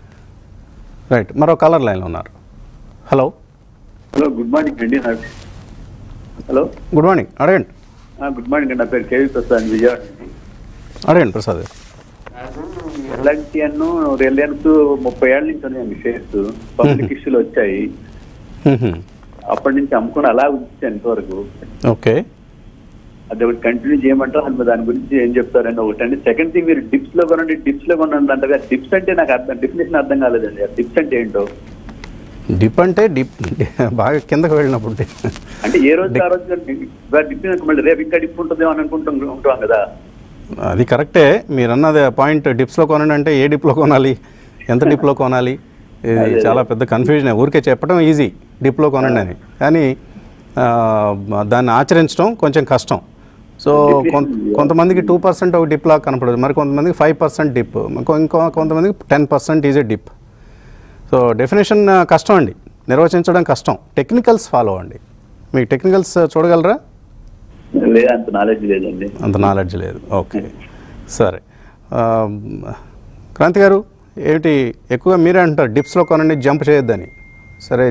Speaker 1: రైట్ మరో కాలర్ లైన్లో ఉన్నారు హలో
Speaker 9: హలో గుడ్ మార్నింగ్ అండి నా హలో
Speaker 1: గుడ్ మార్నింగ్ అడగండి
Speaker 9: గుడ్ మార్నింగ్ అండి నా పేరు కేవీ ప్రసాద్ విజయవాడ నుంచి.
Speaker 1: అడగండి ప్రసాద్ గారు
Speaker 9: ఎల్ఎన్టీ అను రిలయన్స్ ముప్పై ఏళ్ళ నుంచి ఉన్నాయండి షేర్స్ పబ్లిక్ ఇష్యూలు వచ్చాయి
Speaker 1: మ్మ్.
Speaker 9: అప్పటి నుంచి అమ్ముకుని అలా ఉంచాను ఇంతవరకు
Speaker 1: ఓకే
Speaker 9: అది ఒకటి కంటిన్యూ చేయమంటారు అసలు దాని గురించి ఏం చెప్తారండి ఒకటి అండి సెకండ్ థింగ్ మీరు డిప్స్ లో కొనండి డిప్స్ లో కొనండి అంటారు డిప్స్ అంటే నాకు అర్థం డెఫినేషన్ అర్థం కాలేదండి ఆ డిప్స్ అంటే ఏంటో
Speaker 1: డిప్ అంటే డిప్ బాగా కిందకు వెళ్ళినప్పుడు dip.
Speaker 9: అంటే ఏ రోజు ఆ రోజు డిప్ మళ్ళీ రేపు ఇంకా డిప్ ఉంటుందేమో అని అనుకుంటాం ఉంటాం కదా
Speaker 1: అది కరెక్టే మీరు అన్నది పాయింట్ డిప్స్లో కొనండి అంటే ఏ డిప్లో కొనాలి ఎంత డిప్లో కొనాలి ఇది చాలా పెద్ద కన్ఫ్యూజన్ ఊరికే చెప్పడం ఈజీ డిప్లో కొనండి అని కానీ ఆ, దాన్ని ఆచరించడం కొంచెం కష్టం సో కొంత కొంతమందికి టూ పర్సెంట్ ఒక డిప్ లాగా కనపడదు మరి కొంతమందికి ఫైవ్ పర్సెంట్ డిప్ ఇంకో కొంతమందికి ten percent is a dip so definition కష్టం అండి నిర్వచించడం కష్టం టెక్నికల్స్ ఫాలో అండి మీకు టెక్నికల్స్ చూడగలరా
Speaker 9: లేదా అంత నాలెడ్జ్ లేదండి
Speaker 1: అంత నాలెడ్జ్ లేదు ఓకే సరే ఆ, క్రాంతి గారు ఏమిటి ఎక్కువగా మీరే అంటారు డిప్స్లో కొనండి జంప్ చేయొద్దని సరే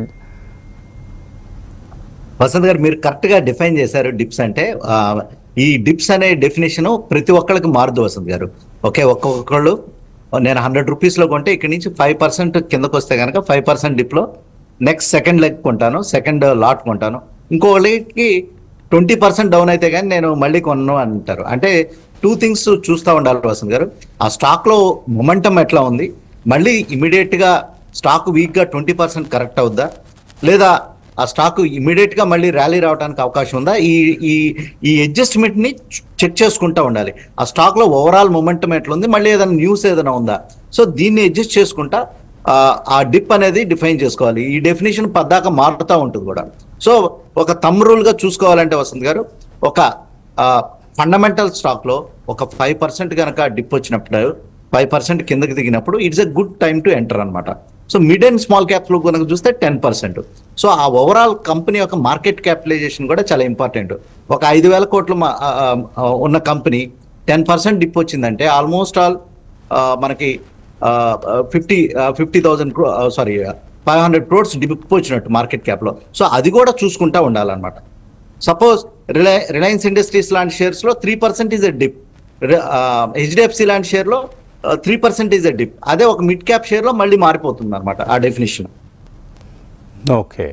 Speaker 3: వసంత్ గారు మీరు కరెక్ట్ గా డిఫైన్ చేశారు డిప్స్ అంటే ఆ, ఈ డిప్స్ అనే డెఫినేషన్ ప్రతి ఒక్కళ్ళకి మారుదు వసంత్ గారు ఓకే ఒక్కొక్కళ్ళు నేను హండ్రెడ్ రూపీస్ లో కొంటే ఇక్కడ నుంచి ఫైవ్ పర్సెంట్ కిందకు వస్తే కనుక ఫైవ్ పర్సెంట్ డిప్ లో నెక్స్ట్ సెకండ్ లెగ్ కొంటాను సెకండ్ లాట్ కొంటాను ఇంకొకళ్ళకి ట్వంటీ పర్సెంట్ డౌన్ అయితే కానీ నేను మళ్ళీ కొనను అంటారు అంటే టూ థింగ్స్ చూస్తూ ఉండాలి వసంత్ గారు ఆ స్టాక్ లో మొమెంటం ఎట్లా ఉంది మళ్ళీ ఇమీడియట్ గా స్టాక్ వీక్ గా ట్వంటీ పర్సెంట్ కరెక్ట్ అవుద్దా లేదా ఆ స్టాక్ ఇమీడియట్ గా మళ్ళీ ర్యాలీ రావడానికి అవకాశం ఉందా ఈ ఈ ఈ అడ్జస్ట్మెంట్ ని చెక్ చేసుకుంటా ఉండాలి ఆ స్టాక్ లో ఓవరాల్ మొమెంటం ఎట్లుంది మళ్ళీ ఏదైనా న్యూస్ ఏదైనా ఉందా సో దీన్ని అడ్జస్ట్ చేసుకుంటా ఆ, ఆ డిప్ అనేది డిఫైన్ చేసుకోవాలి ఈ డెఫినేషన్ పద్దాక మారుతూ ఉంటుంది కూడా సో ఒక తమ్ రూల్ గా చూసుకోవాలంటే వసంత్ గారు ఒక ఫండమెంటల్ స్టాక్ లో ఒక ఫైవ్ పర్సెంట్ కనుక డిప్ వచ్చినప్పుడు ఫైవ్ పర్సెంట్ కిందకి దిగినప్పుడు it's a good time to enter అన్నమాట so mid and small caps లో కనుక చూస్తే టెన్ పర్సెంట్ సో ఆ ఓవరాల్ కంపెనీ యొక్క మార్కెట్ క్యాపిటలైజేషన్ కూడా చాలా ఇంపార్టెంట్ ఒక ఐదు వేల కోట్లు మా- ఆ, ఆ, ఉన్న కంపెనీ టెన్ పర్సెంట్ డిప్ వచ్చిందంటే ఆల్మోస్ట్ ఆల్ మనకి fifty fifty thousand sorry five hundred crores dip వచ్చినట్టు మార్కెట్ క్యాప్ లో సో అది కూడా చూసుకుంటా ఉండాలన్నమాట సపోజ్ రిలయ రిలయన్స్ ఇండస్ట్రీస్ లాంటి షేర్స్ లో three percent is a dip HDFC లాంటి షేర్ లో three percent is a dip అదే ఒక మిడ్ క్యాప్ షేర్ లో మళ్ళీ మారిపోతుంది అనమాట ఆ డెఫినేషన్
Speaker 1: ఓకే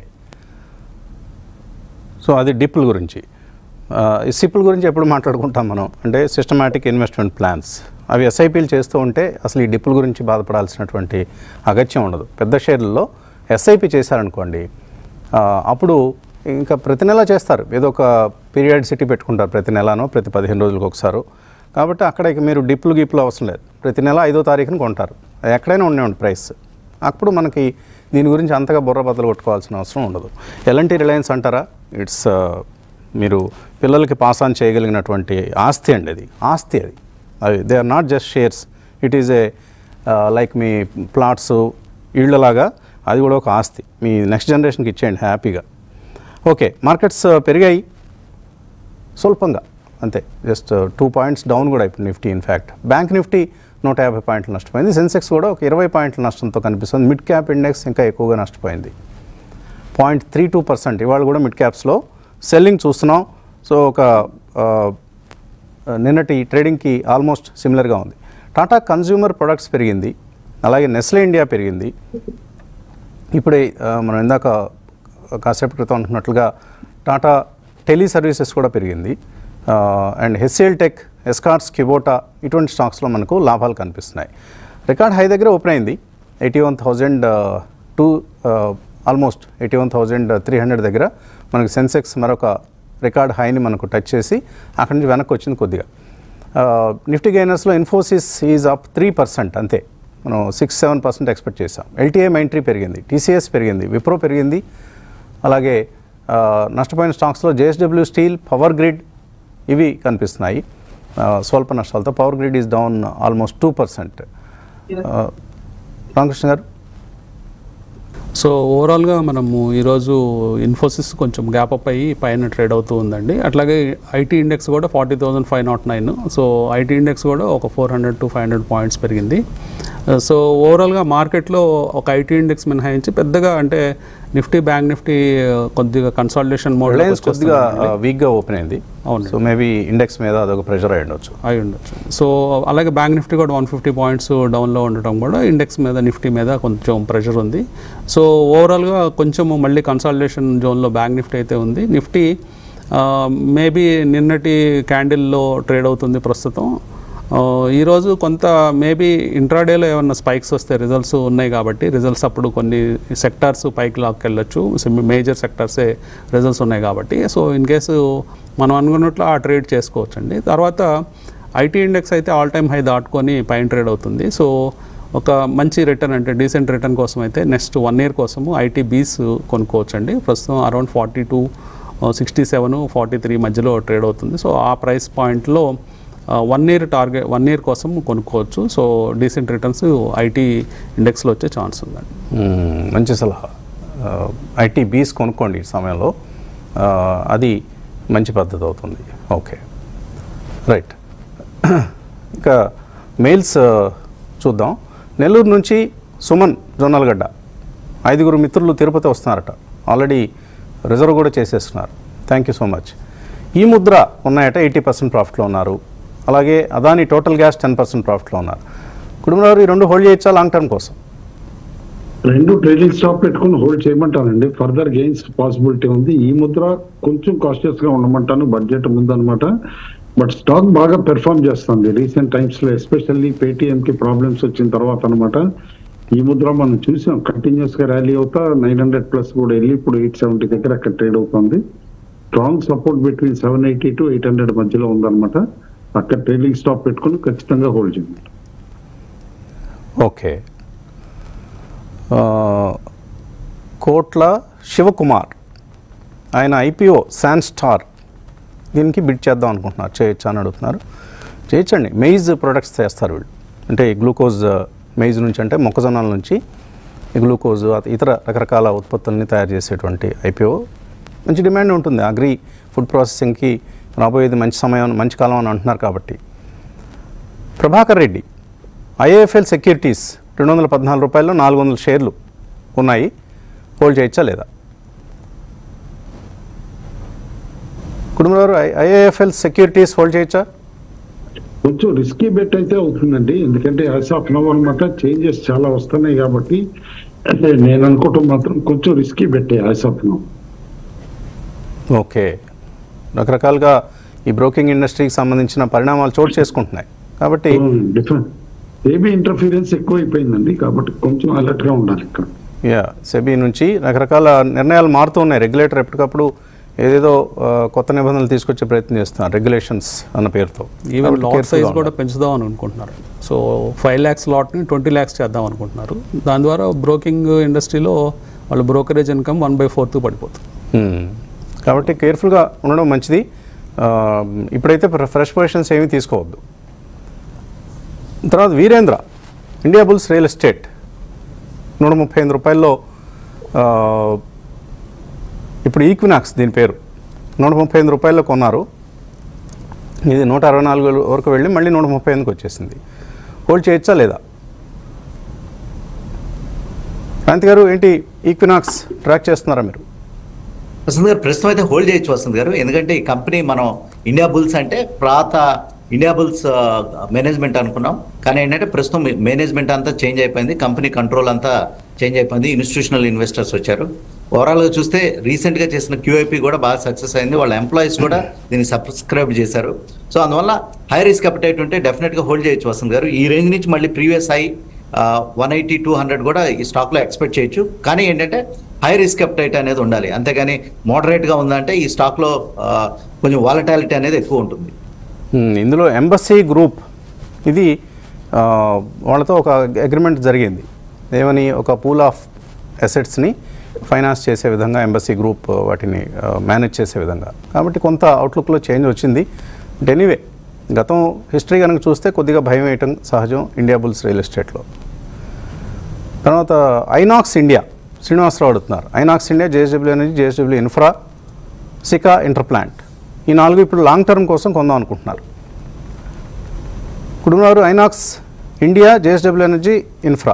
Speaker 1: సో అది డిప్పుల గురించి ఆ, ఈ సిప్పుల గురించి ఎప్పుడు మాట్లాడుకుంటాం మనం అంటే సిస్టమాటిక్ ఇన్వెస్ట్మెంట్ ప్లాన్స్ అవి ఎస్ఐపీలు చేస్తూ ఉంటే అసలు ఈ డిప్పుల గురించి బాధపడాల్సినటువంటి అగత్యం ఉండదు పెద్ద షేర్లలో ఎస్ఐపి చేశారనుకోండి ఆ, అప్పుడు ఇంకా ప్రతి నెల చేస్తారు ఏదో ఒక పీరియాడిసిటీ పెట్టుకుంటారు ప్రతి నెలనో ప్రతి పదిహేను రోజులకు ఒకసారి కాబట్టి అక్కడ ఇక మీరు డిప్పులు గిప్పులు అవసరం లేదు ప్రతి నెల ఐదో తారీఖున కొంటారు అది ఎక్కడైనా ఉండేవండి ప్రైస్ అప్పుడు మనకి దీని గురించి అంతగా బుర్ర బద్దలు కొట్టుకోవాల్సిన అవసరం ఉండదు ఎలాంటి రిలయన్స్ అంటారా ఇట్స్ మీరు పిల్లలకి పాస్ ఆన్ చేయగలిగినటువంటి ఆస్తి అండి అది ఆస్తి అది అవి they are not just shares it is a like మీ ప్లాట్స్ ఇళ్ళలాగా అది కూడా ఒక ఆస్తి మీ నెక్స్ట్ జనరేషన్కి ఇచ్చేయండి హ్యాపీగా ఓకే మార్కెట్స్ పెరిగాయి స్వల్పంగా అంతే జస్ట్ టూ పాయింట్స్ డౌన్ కూడా ఇప్పుడు నిఫ్టీ ఇన్ఫ్యాక్ట్ బ్యాంక్ నిఫ్టీ నూట యాభై పాయింట్లు నష్టపోయింది సెన్సెక్స్ కూడా ఒక ఇరవై పాయింట్ల నష్టంతో కనిపిస్తుంది మిడ్ క్యాప్ ఇండెక్స్ ఇంకా ఎక్కువగా నష్టపోయింది పాయింట్ త్రీ టూ పర్సెంట్ ఇవాళ కూడా మిడ్ క్యాప్స్లో సెల్లింగ్ చూస్తున్నాం సో ఒక ఆ, నిన్నటి ట్రేడింగ్కి ఆల్మోస్ట్ సిమిలర్గా ఉంది టాటా కన్జ్యూమర్ ప్రొడక్ట్స్ పెరిగింది అలాగే నెస్లే ఇండియా పెరిగింది ఇప్పుడే ఆ, మనం ఇందాక కాసేపు క్రితం అనుకున్నట్లుగా టాటా టెలి సర్వీసెస్ కూడా పెరిగింది and HCL Tech Escorts Kubota ఇటువంటి స్టాక్స్లో మనకు లాభాలు కనిపిస్తున్నాయి రికార్డ్ హై దగ్గర ఓపెన్ అయింది eighty one thousand two almost eighty one thousand three hundred దగ్గర మనకు సెన్సెక్స్ మరొక రికార్డ్ హైని మనకు టచ్ చేసి అక్కడి నుంచి వెనక్కి వచ్చింది కొద్దిగా నిఫ్టీ గైనర్స్లో Infosys is up three percent అంతే మనం సిక్స్ సెవెన్ పర్సెంట్ ఎక్స్పెక్ట్ చేసాం ఎల్టీఐ మైంట్రీ పెరిగింది టీసీఎస్ పెరిగింది విప్రో పెరిగింది అలాగే ఆ, నష్టపోయిన స్టాక్స్లో జేఎస్డబ్ల్యూ స్టీల్ పవర్ గ్రిడ్ ఇవి కనిపిస్తున్నాయి ఆ, స్వల్ప నష్టాలతో Power Grid is down almost two percent Ramakrishna గారు
Speaker 4: సో ఓవరాల్గా మనము ఈరోజు ఇన్ఫోసిస్ కొంచెం గ్యాప్ అప్ అయ్యి పైన ట్రేడ్ అవుతూ ఉందండి అట్లాగే ఐటీ ఇండెక్స్ కూడా forty thousand five nought nine so IT index కూడా ఒక four hundred to five hundred points పెరిగింది సో ఓవరాల్గా మార్కెట్లో ఒక ఐటీ ఇండెక్స్ మినహాయించి పెద్దగా అంటే నిఫ్టీ బ్యాంక్ నిఫ్టీ కొద్దిగా కన్సాలిడేషన్ మోడ్
Speaker 1: రిలయన్స్ కొద్దిగా వీక్గా ఓపెన్ అయింది
Speaker 4: అవును.
Speaker 1: సో మేబీ ఇండెక్స్ మీద అదొక ప్రెషర్ అయి ఉండొచ్చు
Speaker 4: అయి ఉండొచ్చు సో అలాగే బ్యాంక్ నిఫ్టీ కూడా వన్ ఫిఫ్టీ పాయింట్స్ డౌన్లో ఉండటం కూడా ఇండెక్స్ మీద నిఫ్టీ మీద కొంచెం ప్రెషర్ ఉంది సో ఓవరాల్గా కొంచెం మళ్ళీ కన్సాలిడేషన్ జోన్లో బ్యాంక్ నిఫ్టీ అయితే ఉంది నిఫ్టీ మేబీ నిన్నటి క్యాండిల్లో ట్రేడ్ అవుతుంది ప్రస్తుతం ఆ, ఈరోజు కొంత మేబీ ఇంట్రాడేలో ఏమన్నా స్పైక్స్ వస్తే రిజల్ట్స్ ఉన్నాయి కాబట్టి రిజల్ట్స్ అప్పుడు కొన్ని సెక్టార్స్ పైకి లాక్కెళ్ళొచ్చు మేజర్ సెక్టార్సే రిజల్ట్స్ ఉన్నాయి కాబట్టి సో ఇన్ కేసు మనం అనుకున్నట్లు ఆ ట్రేడ్ చేసుకోవచ్చండి తర్వాత ఐటీ ఇండెక్స్ అయితే ఆల్ టైమ్ హై దాటుకొని పైన ట్రేడ్ అవుతుంది సో ఒక మంచి రిటర్న్ అంటే డీసెంట్ రిటర్న్ కోసం అయితే నెక్స్ట్ వన్ ఇయర్ కోసము ఐటీ బీస్ కొనుక్కోవచ్చండి ప్రస్తుతం around forty two sixty seven forty three మధ్యలో ట్రేడ్ అవుతుంది సో ఆ ప్రైస్ పాయింట్లో one year target one year కోసం కొనుక్కోవచ్చు సో డీసెంట్ రిటర్న్స్ ఐటీ ఇండెక్స్లో వచ్చే ఛాన్స్ ఉందండి
Speaker 1: మ్మ్, మంచి సలహా ఐటీ బీస్ కొనుక్కోండి ఈ సమయంలో ఆ, అది మంచి పద్ధతి అవుతుంది ఓకే రైట్ ఇంకా మెయిల్స్ ఆ, చూద్దాం నెల్లూరు నుంచి సుమన్ జొన్నలగడ్డ ఐదుగురు మిత్రులు తిరుపతి వస్తున్నారట ఆల్రెడీ రిజర్వ్ కూడా చేసేస్తున్నారు థ్యాంక్ యూ సో మచ్ ఈ ముద్ర ఉన్నాయట ఎయిటీ పర్సెంట్ ప్రాఫిట్లో ఉన్నారు అలాగే Adani Total Gas ten percent ప్రాఫిట్లో ఉన్నారు కుటుంబంలో ఈ రెండు హోల్డ్ చేయొచ్చా లాంగ్ టర్మ్ కోసం
Speaker 2: రెండు ట్రేడింగ్ స్టాప్ పెట్టుకుని హోల్డ్ చేయమంటానండి ఫర్దర్ గెయిన్స్ పాసిబిలిటీ ఉంది ఈ ముద్ర కొంచెం కాస్టియస్ గా ఉండమంటాను బడ్జెట్ ముందనమాట బట్ స్టాక్ బాగా పెర్ఫామ్ చేస్తుంది రీసెంట్ టైమ్స్ లో ఎస్పెషల్లీ పేటిఎం కి ప్రాబ్లమ్స్ వచ్చిన తర్వాత అనమాట ఈ ముద్ర మనం చూసాం కంటిన్యూస్ గా ర్యాలీ అవుతా నైన్ హండ్రెడ్ ప్లస్ కూడా వెళ్ళి ఇప్పుడు ఎయిట్ సెవెంటీ దగ్గర అక్కడ ట్రేడ్ అవుతుంది strong support between seven eighty to eight hundred మధ్యలో ఉందన్నమాట అక్కడ ట్రేడింగ్ స్టాప్ పెట్టుకుని ఖచ్చితంగా హోల్డ్ చేయండి
Speaker 1: ఓకే ఆ, కోట్ల శివకుమార్ ఆయన ఐపీఓ శాన్ స్టార్ దీనికి బిడ్ చేద్దాం అనుకుంటున్నారు చేయొచ్చా అని అడుగుతున్నారు చేయొచ్చండి మెయిజ్ ప్రొడక్ట్స్ చేస్తారు వీళ్ళు అంటే ఈ గ్లూకోజ్ మెయిజ్ నుంచి అంటే మొక్కజొన్నల నుంచి ఈ గ్లూకోజ్ అత- ఇతర రకరకాల ఉత్పత్తుల్ని తయారు చేసేటువంటి ఐపీఓ మంచి డిమాండ్ ఉంటుంది అగ్రి ఫుడ్ ప్రాసెసింగ్కి రాబోయేది మంచి సమయం మంచి కాలం అని అంటున్నారు కాబట్టి ప్రభాకర్ రెడ్డి ఐఏఎఫ్ఎల్ సెక్యూరిటీస్ రెండు వందల పద్నాలుగు రూపాయల్లో నాలుగు వందల షేర్లు ఉన్నాయి హోల్డ్ చేయొచ్చా లేదా కుటుంబరావు ఐఏఎఫ్ఎల్ సెక్యూరిటీస్ హోల్డ్ చేయొచ్చా
Speaker 2: కొంచెం రిస్కీ బెట్ అయితే అవుతుందండి ఎందుకంటే యాజ్ ఆఫ్ నవ్ అనమాట చేంజెస్ చాలా వస్తున్నాయి కాబట్టి అంటే నేను అనుకోవటం మాత్రం కొంచెం రిస్కీ బెట్టే యాజ్ ఆఫ్ నవ్
Speaker 1: ఓకే రకరకాలుగా ఈ బ్రోకింగ్ ఇండస్ట్రీకి సంబంధించిన పరిణామాలు చోటు చేసుకుంటున్నాయి కాబట్టి
Speaker 2: డిఫరెంట్ ఏబీ ఇంటర్ఫీరెన్స్ ఎక్కువ అయిపోయిందండి కాబట్టి కొంచెం అలర్ట్ గా ఉండాలి ఇక్కడ
Speaker 1: యా సెబీ నుంచి రకరకాల నిర్ణయాలు మారుతూ ఉన్నాయి రెగ్యులేటర్ ఎప్పటికప్పుడు ఏదేదో ఆ, కొత్త నిబంధనలు తీసుకొచ్చే ప్రయత్నం చేస్తున్నారు రెగ్యులేషన్స్ అన్న పేరుతో
Speaker 4: ఈవెన్
Speaker 1: కాబట్టి
Speaker 4: లాట్
Speaker 1: careful గా
Speaker 4: సైజ్
Speaker 1: ఉండాలి.
Speaker 4: కూడా పెంచుదాం అని అనుకుంటున్నారు సో ఫైవ్ ల్యాక్స్ లాట్ని ట్వంటీ ల్యాక్స్ చేద్దాం అనుకుంటున్నారు దాని ద్వారా బ్రోకింగ్ ఇండస్ట్రీలో వాళ్ళ brokerage income one by fourth పడిపోతుంది
Speaker 1: Hmm. కాబట్టి కేర్ఫుల్గా ఉండడం మంచిది ఆ, ఇప్పుడైతే ఫ్రెష్ పొజిషన్స్ ఏమీ తీసుకోవద్దు తర్వాత Virendra India bulls real estate నూట ముప్పై ఎనిమిది రూపాయల్లో ఆ, ఇప్పుడు ఈక్వినాక్స్ దీని పేరు నూట ముప్పై ఎనిమిది రూపాయల్లో కొన్నారు ఇది నూట అరవై నాలుగు వరకు వెళ్ళి మళ్ళీ నూట ముప్పై ఎనిమిదికి వచ్చేసింది హోల్డ్ చేయొచ్చా లేదా క్రాంతి గారు ఏంటి ఈక్వినాక్స్ ట్రాక్ చేస్తున్నారా మీరు
Speaker 3: వసంత్ గారు ప్రస్తుతం అయితే హోల్డ్ చేయొచ్చు వసంత్ గారు ఎందుకంటే ఈ కంపెనీ మనం ఇండియా బుల్స్ అంటే ప్రాత ఇండియా బుల్స్ మేనేజ్మెంట్ అనుకున్నాం కానీ ఏంటంటే ప్రస్తుతం మేనేజ్మెంట్ అంతా చేంజ్ అయిపోయింది కంపెనీ కంట్రోల్ అంతా చేంజ్ అయిపోయింది ఇన్స్టిట్యూషనల్ ఇన్వెస్టర్స్ వచ్చారు ఓవరాల్ గా చూస్తే రీసెంట్ గా చేసిన క్యూఐపి కూడా బాగా సక్సెస్ అయింది వాళ్ళ ఎంప్లాయీస్ కూడా దీన్ని సబ్స్క్రైబ్ చేశారు సో అందువల్ల హై రిస్క్ అపటైట్ ఉంటే డెఫినెట్ గా హోల్డ్ చేయొచ్చు వసంత్ గారు ఈ రేంజ్ నుంచి మళ్ళీ previous high one eighty two hundred కూడా ఈ స్టాక్ లో ఎక్స్పెక్ట్ చేయొచ్చు కానీ ఏంటంటే హై రిస్క్ అప్టైట్ అనేది ఉండాలి అంతేగాని మోడరేట్ గా ఉందంటే ఈ స్టాక్ లో ఆ, కొంచెం వాలటాలిటీ అనేది ఎక్కువ ఉంటుంది
Speaker 1: Hmm, ఇందులో ఎంబసీ గ్రూప్ ఇది ఆ, వాళ్ళతో ఒక అగ్రిమెంట్ జరిగింది ఏమని ఒక పూల్ ఆఫ్ అసెట్స్ని ఫైనాన్స్ చేసే విధంగా ఎంబసీ గ్రూప్ వాటిని మేనేజ్ చేసే విధంగా కాబట్టి కొంత అవుట్లుక్లో చేంజ్ వచ్చింది బట్ ఎనీవే గతం హిస్టరీ కనుక చూస్తే కొద్దిగా భయం వేయటం సహజం ఇండియా బుల్స్ రియల్ ఎస్టేట్లో తర్వాత ఐనాక్స్ ఇండియా శ్రీనివాసరావు అడుగుతున్నారు Inox India JSW energy JSW infra Sika interplant ఈ నాలుగు ఇప్పుడు లాంగ్ టర్మ్ కోసం కొందాం అనుకుంటున్నారు కుటుంబారు Inox India JSW energy infra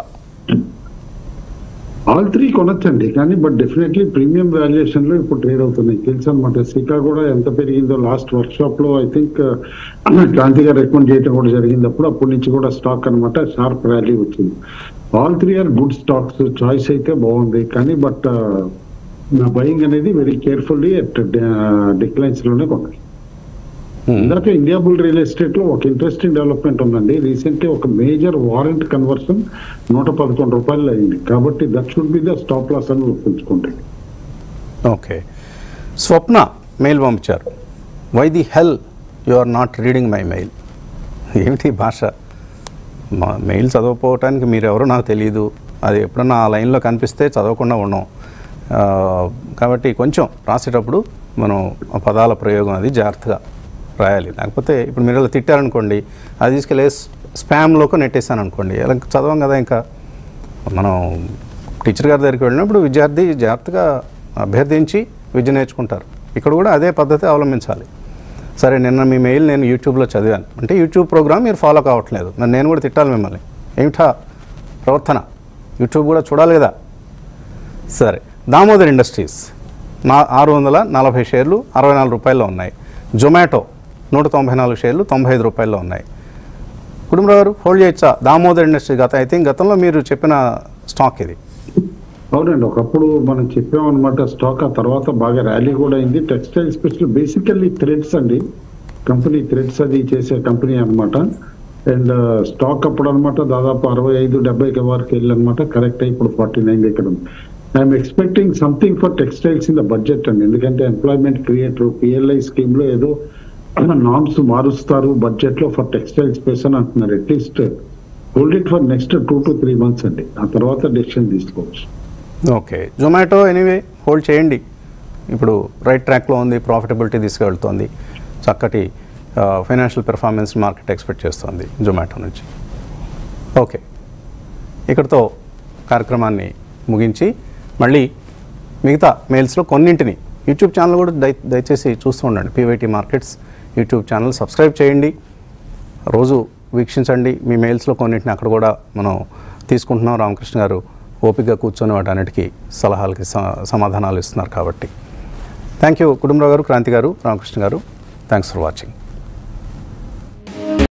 Speaker 2: all three కొనొచ్చండి కానీ బట్ డెఫినెట్లీ ప్రీమియం వాల్యుయేషన్ లో ఇప్పుడు ట్రేడ్ అవుతున్నాయి తెలుసు అనమాట సికా కూడా ఎంత పెరిగిందో లాస్ట్ వర్క్ షాప్ లో ఐ థింక్ క్రాంతి గారు రికమెండ్ చేయడం కూడా జరిగింది అప్పుడు అప్పటి నుంచి కూడా స్టాక్ అన్నమాట షార్ప్ ర్యాలీ వచ్చింది all three are good stocks choice అయితే బాగుంది కానీ బట్ నా బయింగ్ అనేది వెరీ కేర్ఫుల్లీ అట్ డిక్లైన్స్ లోనే కొనాలి ఇందాక ఇండియా బుల్ రియల్ ఎస్టేట్ లో ఒక ఇంట్రెస్టింగ్ డెవలప్మెంట్ ఉందండి రీసెంట్లీ ఒక మేజర్ వారెంట్ కన్వర్షన్ నూట పదకొండు రూపాయలు అయింది కాబట్టి that should be the stop loss అని గుర్తుంచుకోండి
Speaker 1: ఓకే స్వప్న మెయిల్ పంపించారు why the hell you are not reading my mail ఏమిటి భాష మా మెయిల్ చదవకపోవటానికి మీరు ఎవరో నాకు తెలియదు అది ఎప్పుడన్నా ఆ లైన్లో కనిపిస్తే చదవకుండా ఉన్నాం ఆ, కాబట్టి కొంచెం రాసేటప్పుడు మనం ఆ పదాల ప్రయోగం అది జాగ్రత్తగా రాయాలి లేకపోతే ఇప్పుడు మీరు ఇలా తిట్టారనుకోండి అది తీసుకెళ్ళి స్పామ్లోకి నెట్టేసాను అనుకోండి ఇలా చదవం కదా ఇంకా మనం టీచర్ గారి దగ్గరికి వెళ్ళినప్పుడు విద్యార్థి జాగ్రత్తగా అభ్యర్థించి విద్య నేర్చుకుంటారు ఇక్కడ కూడా అదే పద్ధతి అవలంబించాలి సరే నిన్న మీ మెయిల్ నేను యూట్యూబ్లో చదివాను అంటే యూట్యూబ్ ప్రోగ్రామ్ మీరు ఫాలో కావట్లేదు మరి నేను కూడా తిట్టాలి మిమ్మల్ని ఏమిటా ప్రవర్తన యూట్యూబ్ కూడా చూడాలి కదా సరే దామోదర్ ఇండస్ట్రీస్ నా ఆరు వందల నలభై షేర్లు అరవై నాలుగు రూపాయల్లో ఉన్నాయి జొమాటో నూట తొంభై నాలుగు షేర్లు తొంభై ఐదు రూపాయల్లో ఉన్నాయి కుటుంబరావు గారు హోల్డ్ చేయొచ్చా దామోదర్ ఇండస్ట్రీ గత ఐ థింక్ గతంలో మీరు చెప్పిన స్టాక్ ఇది
Speaker 2: అవునండి ఒకప్పుడు మనం చెప్పామన్నమాట స్టాక్ ఆ తర్వాత బాగా ర్యాలీ కూడా అయింది టెక్స్టైల్ స్పెషల్ బేసికల్లీ థ్రెడ్స్ అండి కంపెనీ థ్రెడ్స్ అది చేసే కంపెనీ అన్నమాట అండ్ స్టాక్ అప్పుడు అనమాట దాదాపు అరవై ఐదు డెబ్బై వరకు వెళ్ళనమాట కరెక్ట్ అయ్యి ఇప్పుడు ఫార్టీ నైన్ దగ్గర ఉంది I'm expecting something for textiles in the budget అండి ఎందుకంటే ఎంప్లాయ్మెంట్ క్రియేటర్ పిఎల్ఐ స్కీమ్ లో ఏదో నామ్స్ మారుస్తారు బడ్జెట్ లో ఫర్ టెక్స్టైల్ స్పేస్ అని అంటున్నారు at least hold it for next two to three months అండి ఆ తర్వాత డెసిషన్ తీసుకోవచ్చు
Speaker 1: ఓకే జొమాటో ఎనీవే హోల్డ్ చేయండి ఇప్పుడు రైట్ ట్రాక్లో ఉంది ప్రాఫిటబిలిటీ తీసుకెళ్తోంది చక్కటి ఫైనాన్షియల్ పెర్ఫార్మెన్స్ మార్కెట్ ఎక్స్పెక్ట్ చేస్తోంది జొమాటో నుంచి ఓకే ఇక్కడితో కార్యక్రమాన్ని ముగించి మళ్ళీ మిగతా మెయిల్స్లో కొన్నింటిని యూట్యూబ్ ఛానల్ కూడా దయ దయచేసి చూస్తూ ఉండండి PYT markets YouTube channel subscribe చేయండి రోజు వీక్షించండి మీ మెయిల్స్లో కొన్నింటిని అక్కడ కూడా మనం తీసుకుంటున్నాం రామకృష్ణ గారు ఓపికగా కూర్చొని వాటన్నిటికీ సలహాలకి స- సమాధానాలు ఇస్తున్నారు కాబట్టి థ్యాంక్ యూ కుటుంబరావు గారు క్రాంతి గారు రామకృష్ణ గారు థ్యాంక్స్ ఫర్ వాచింగ్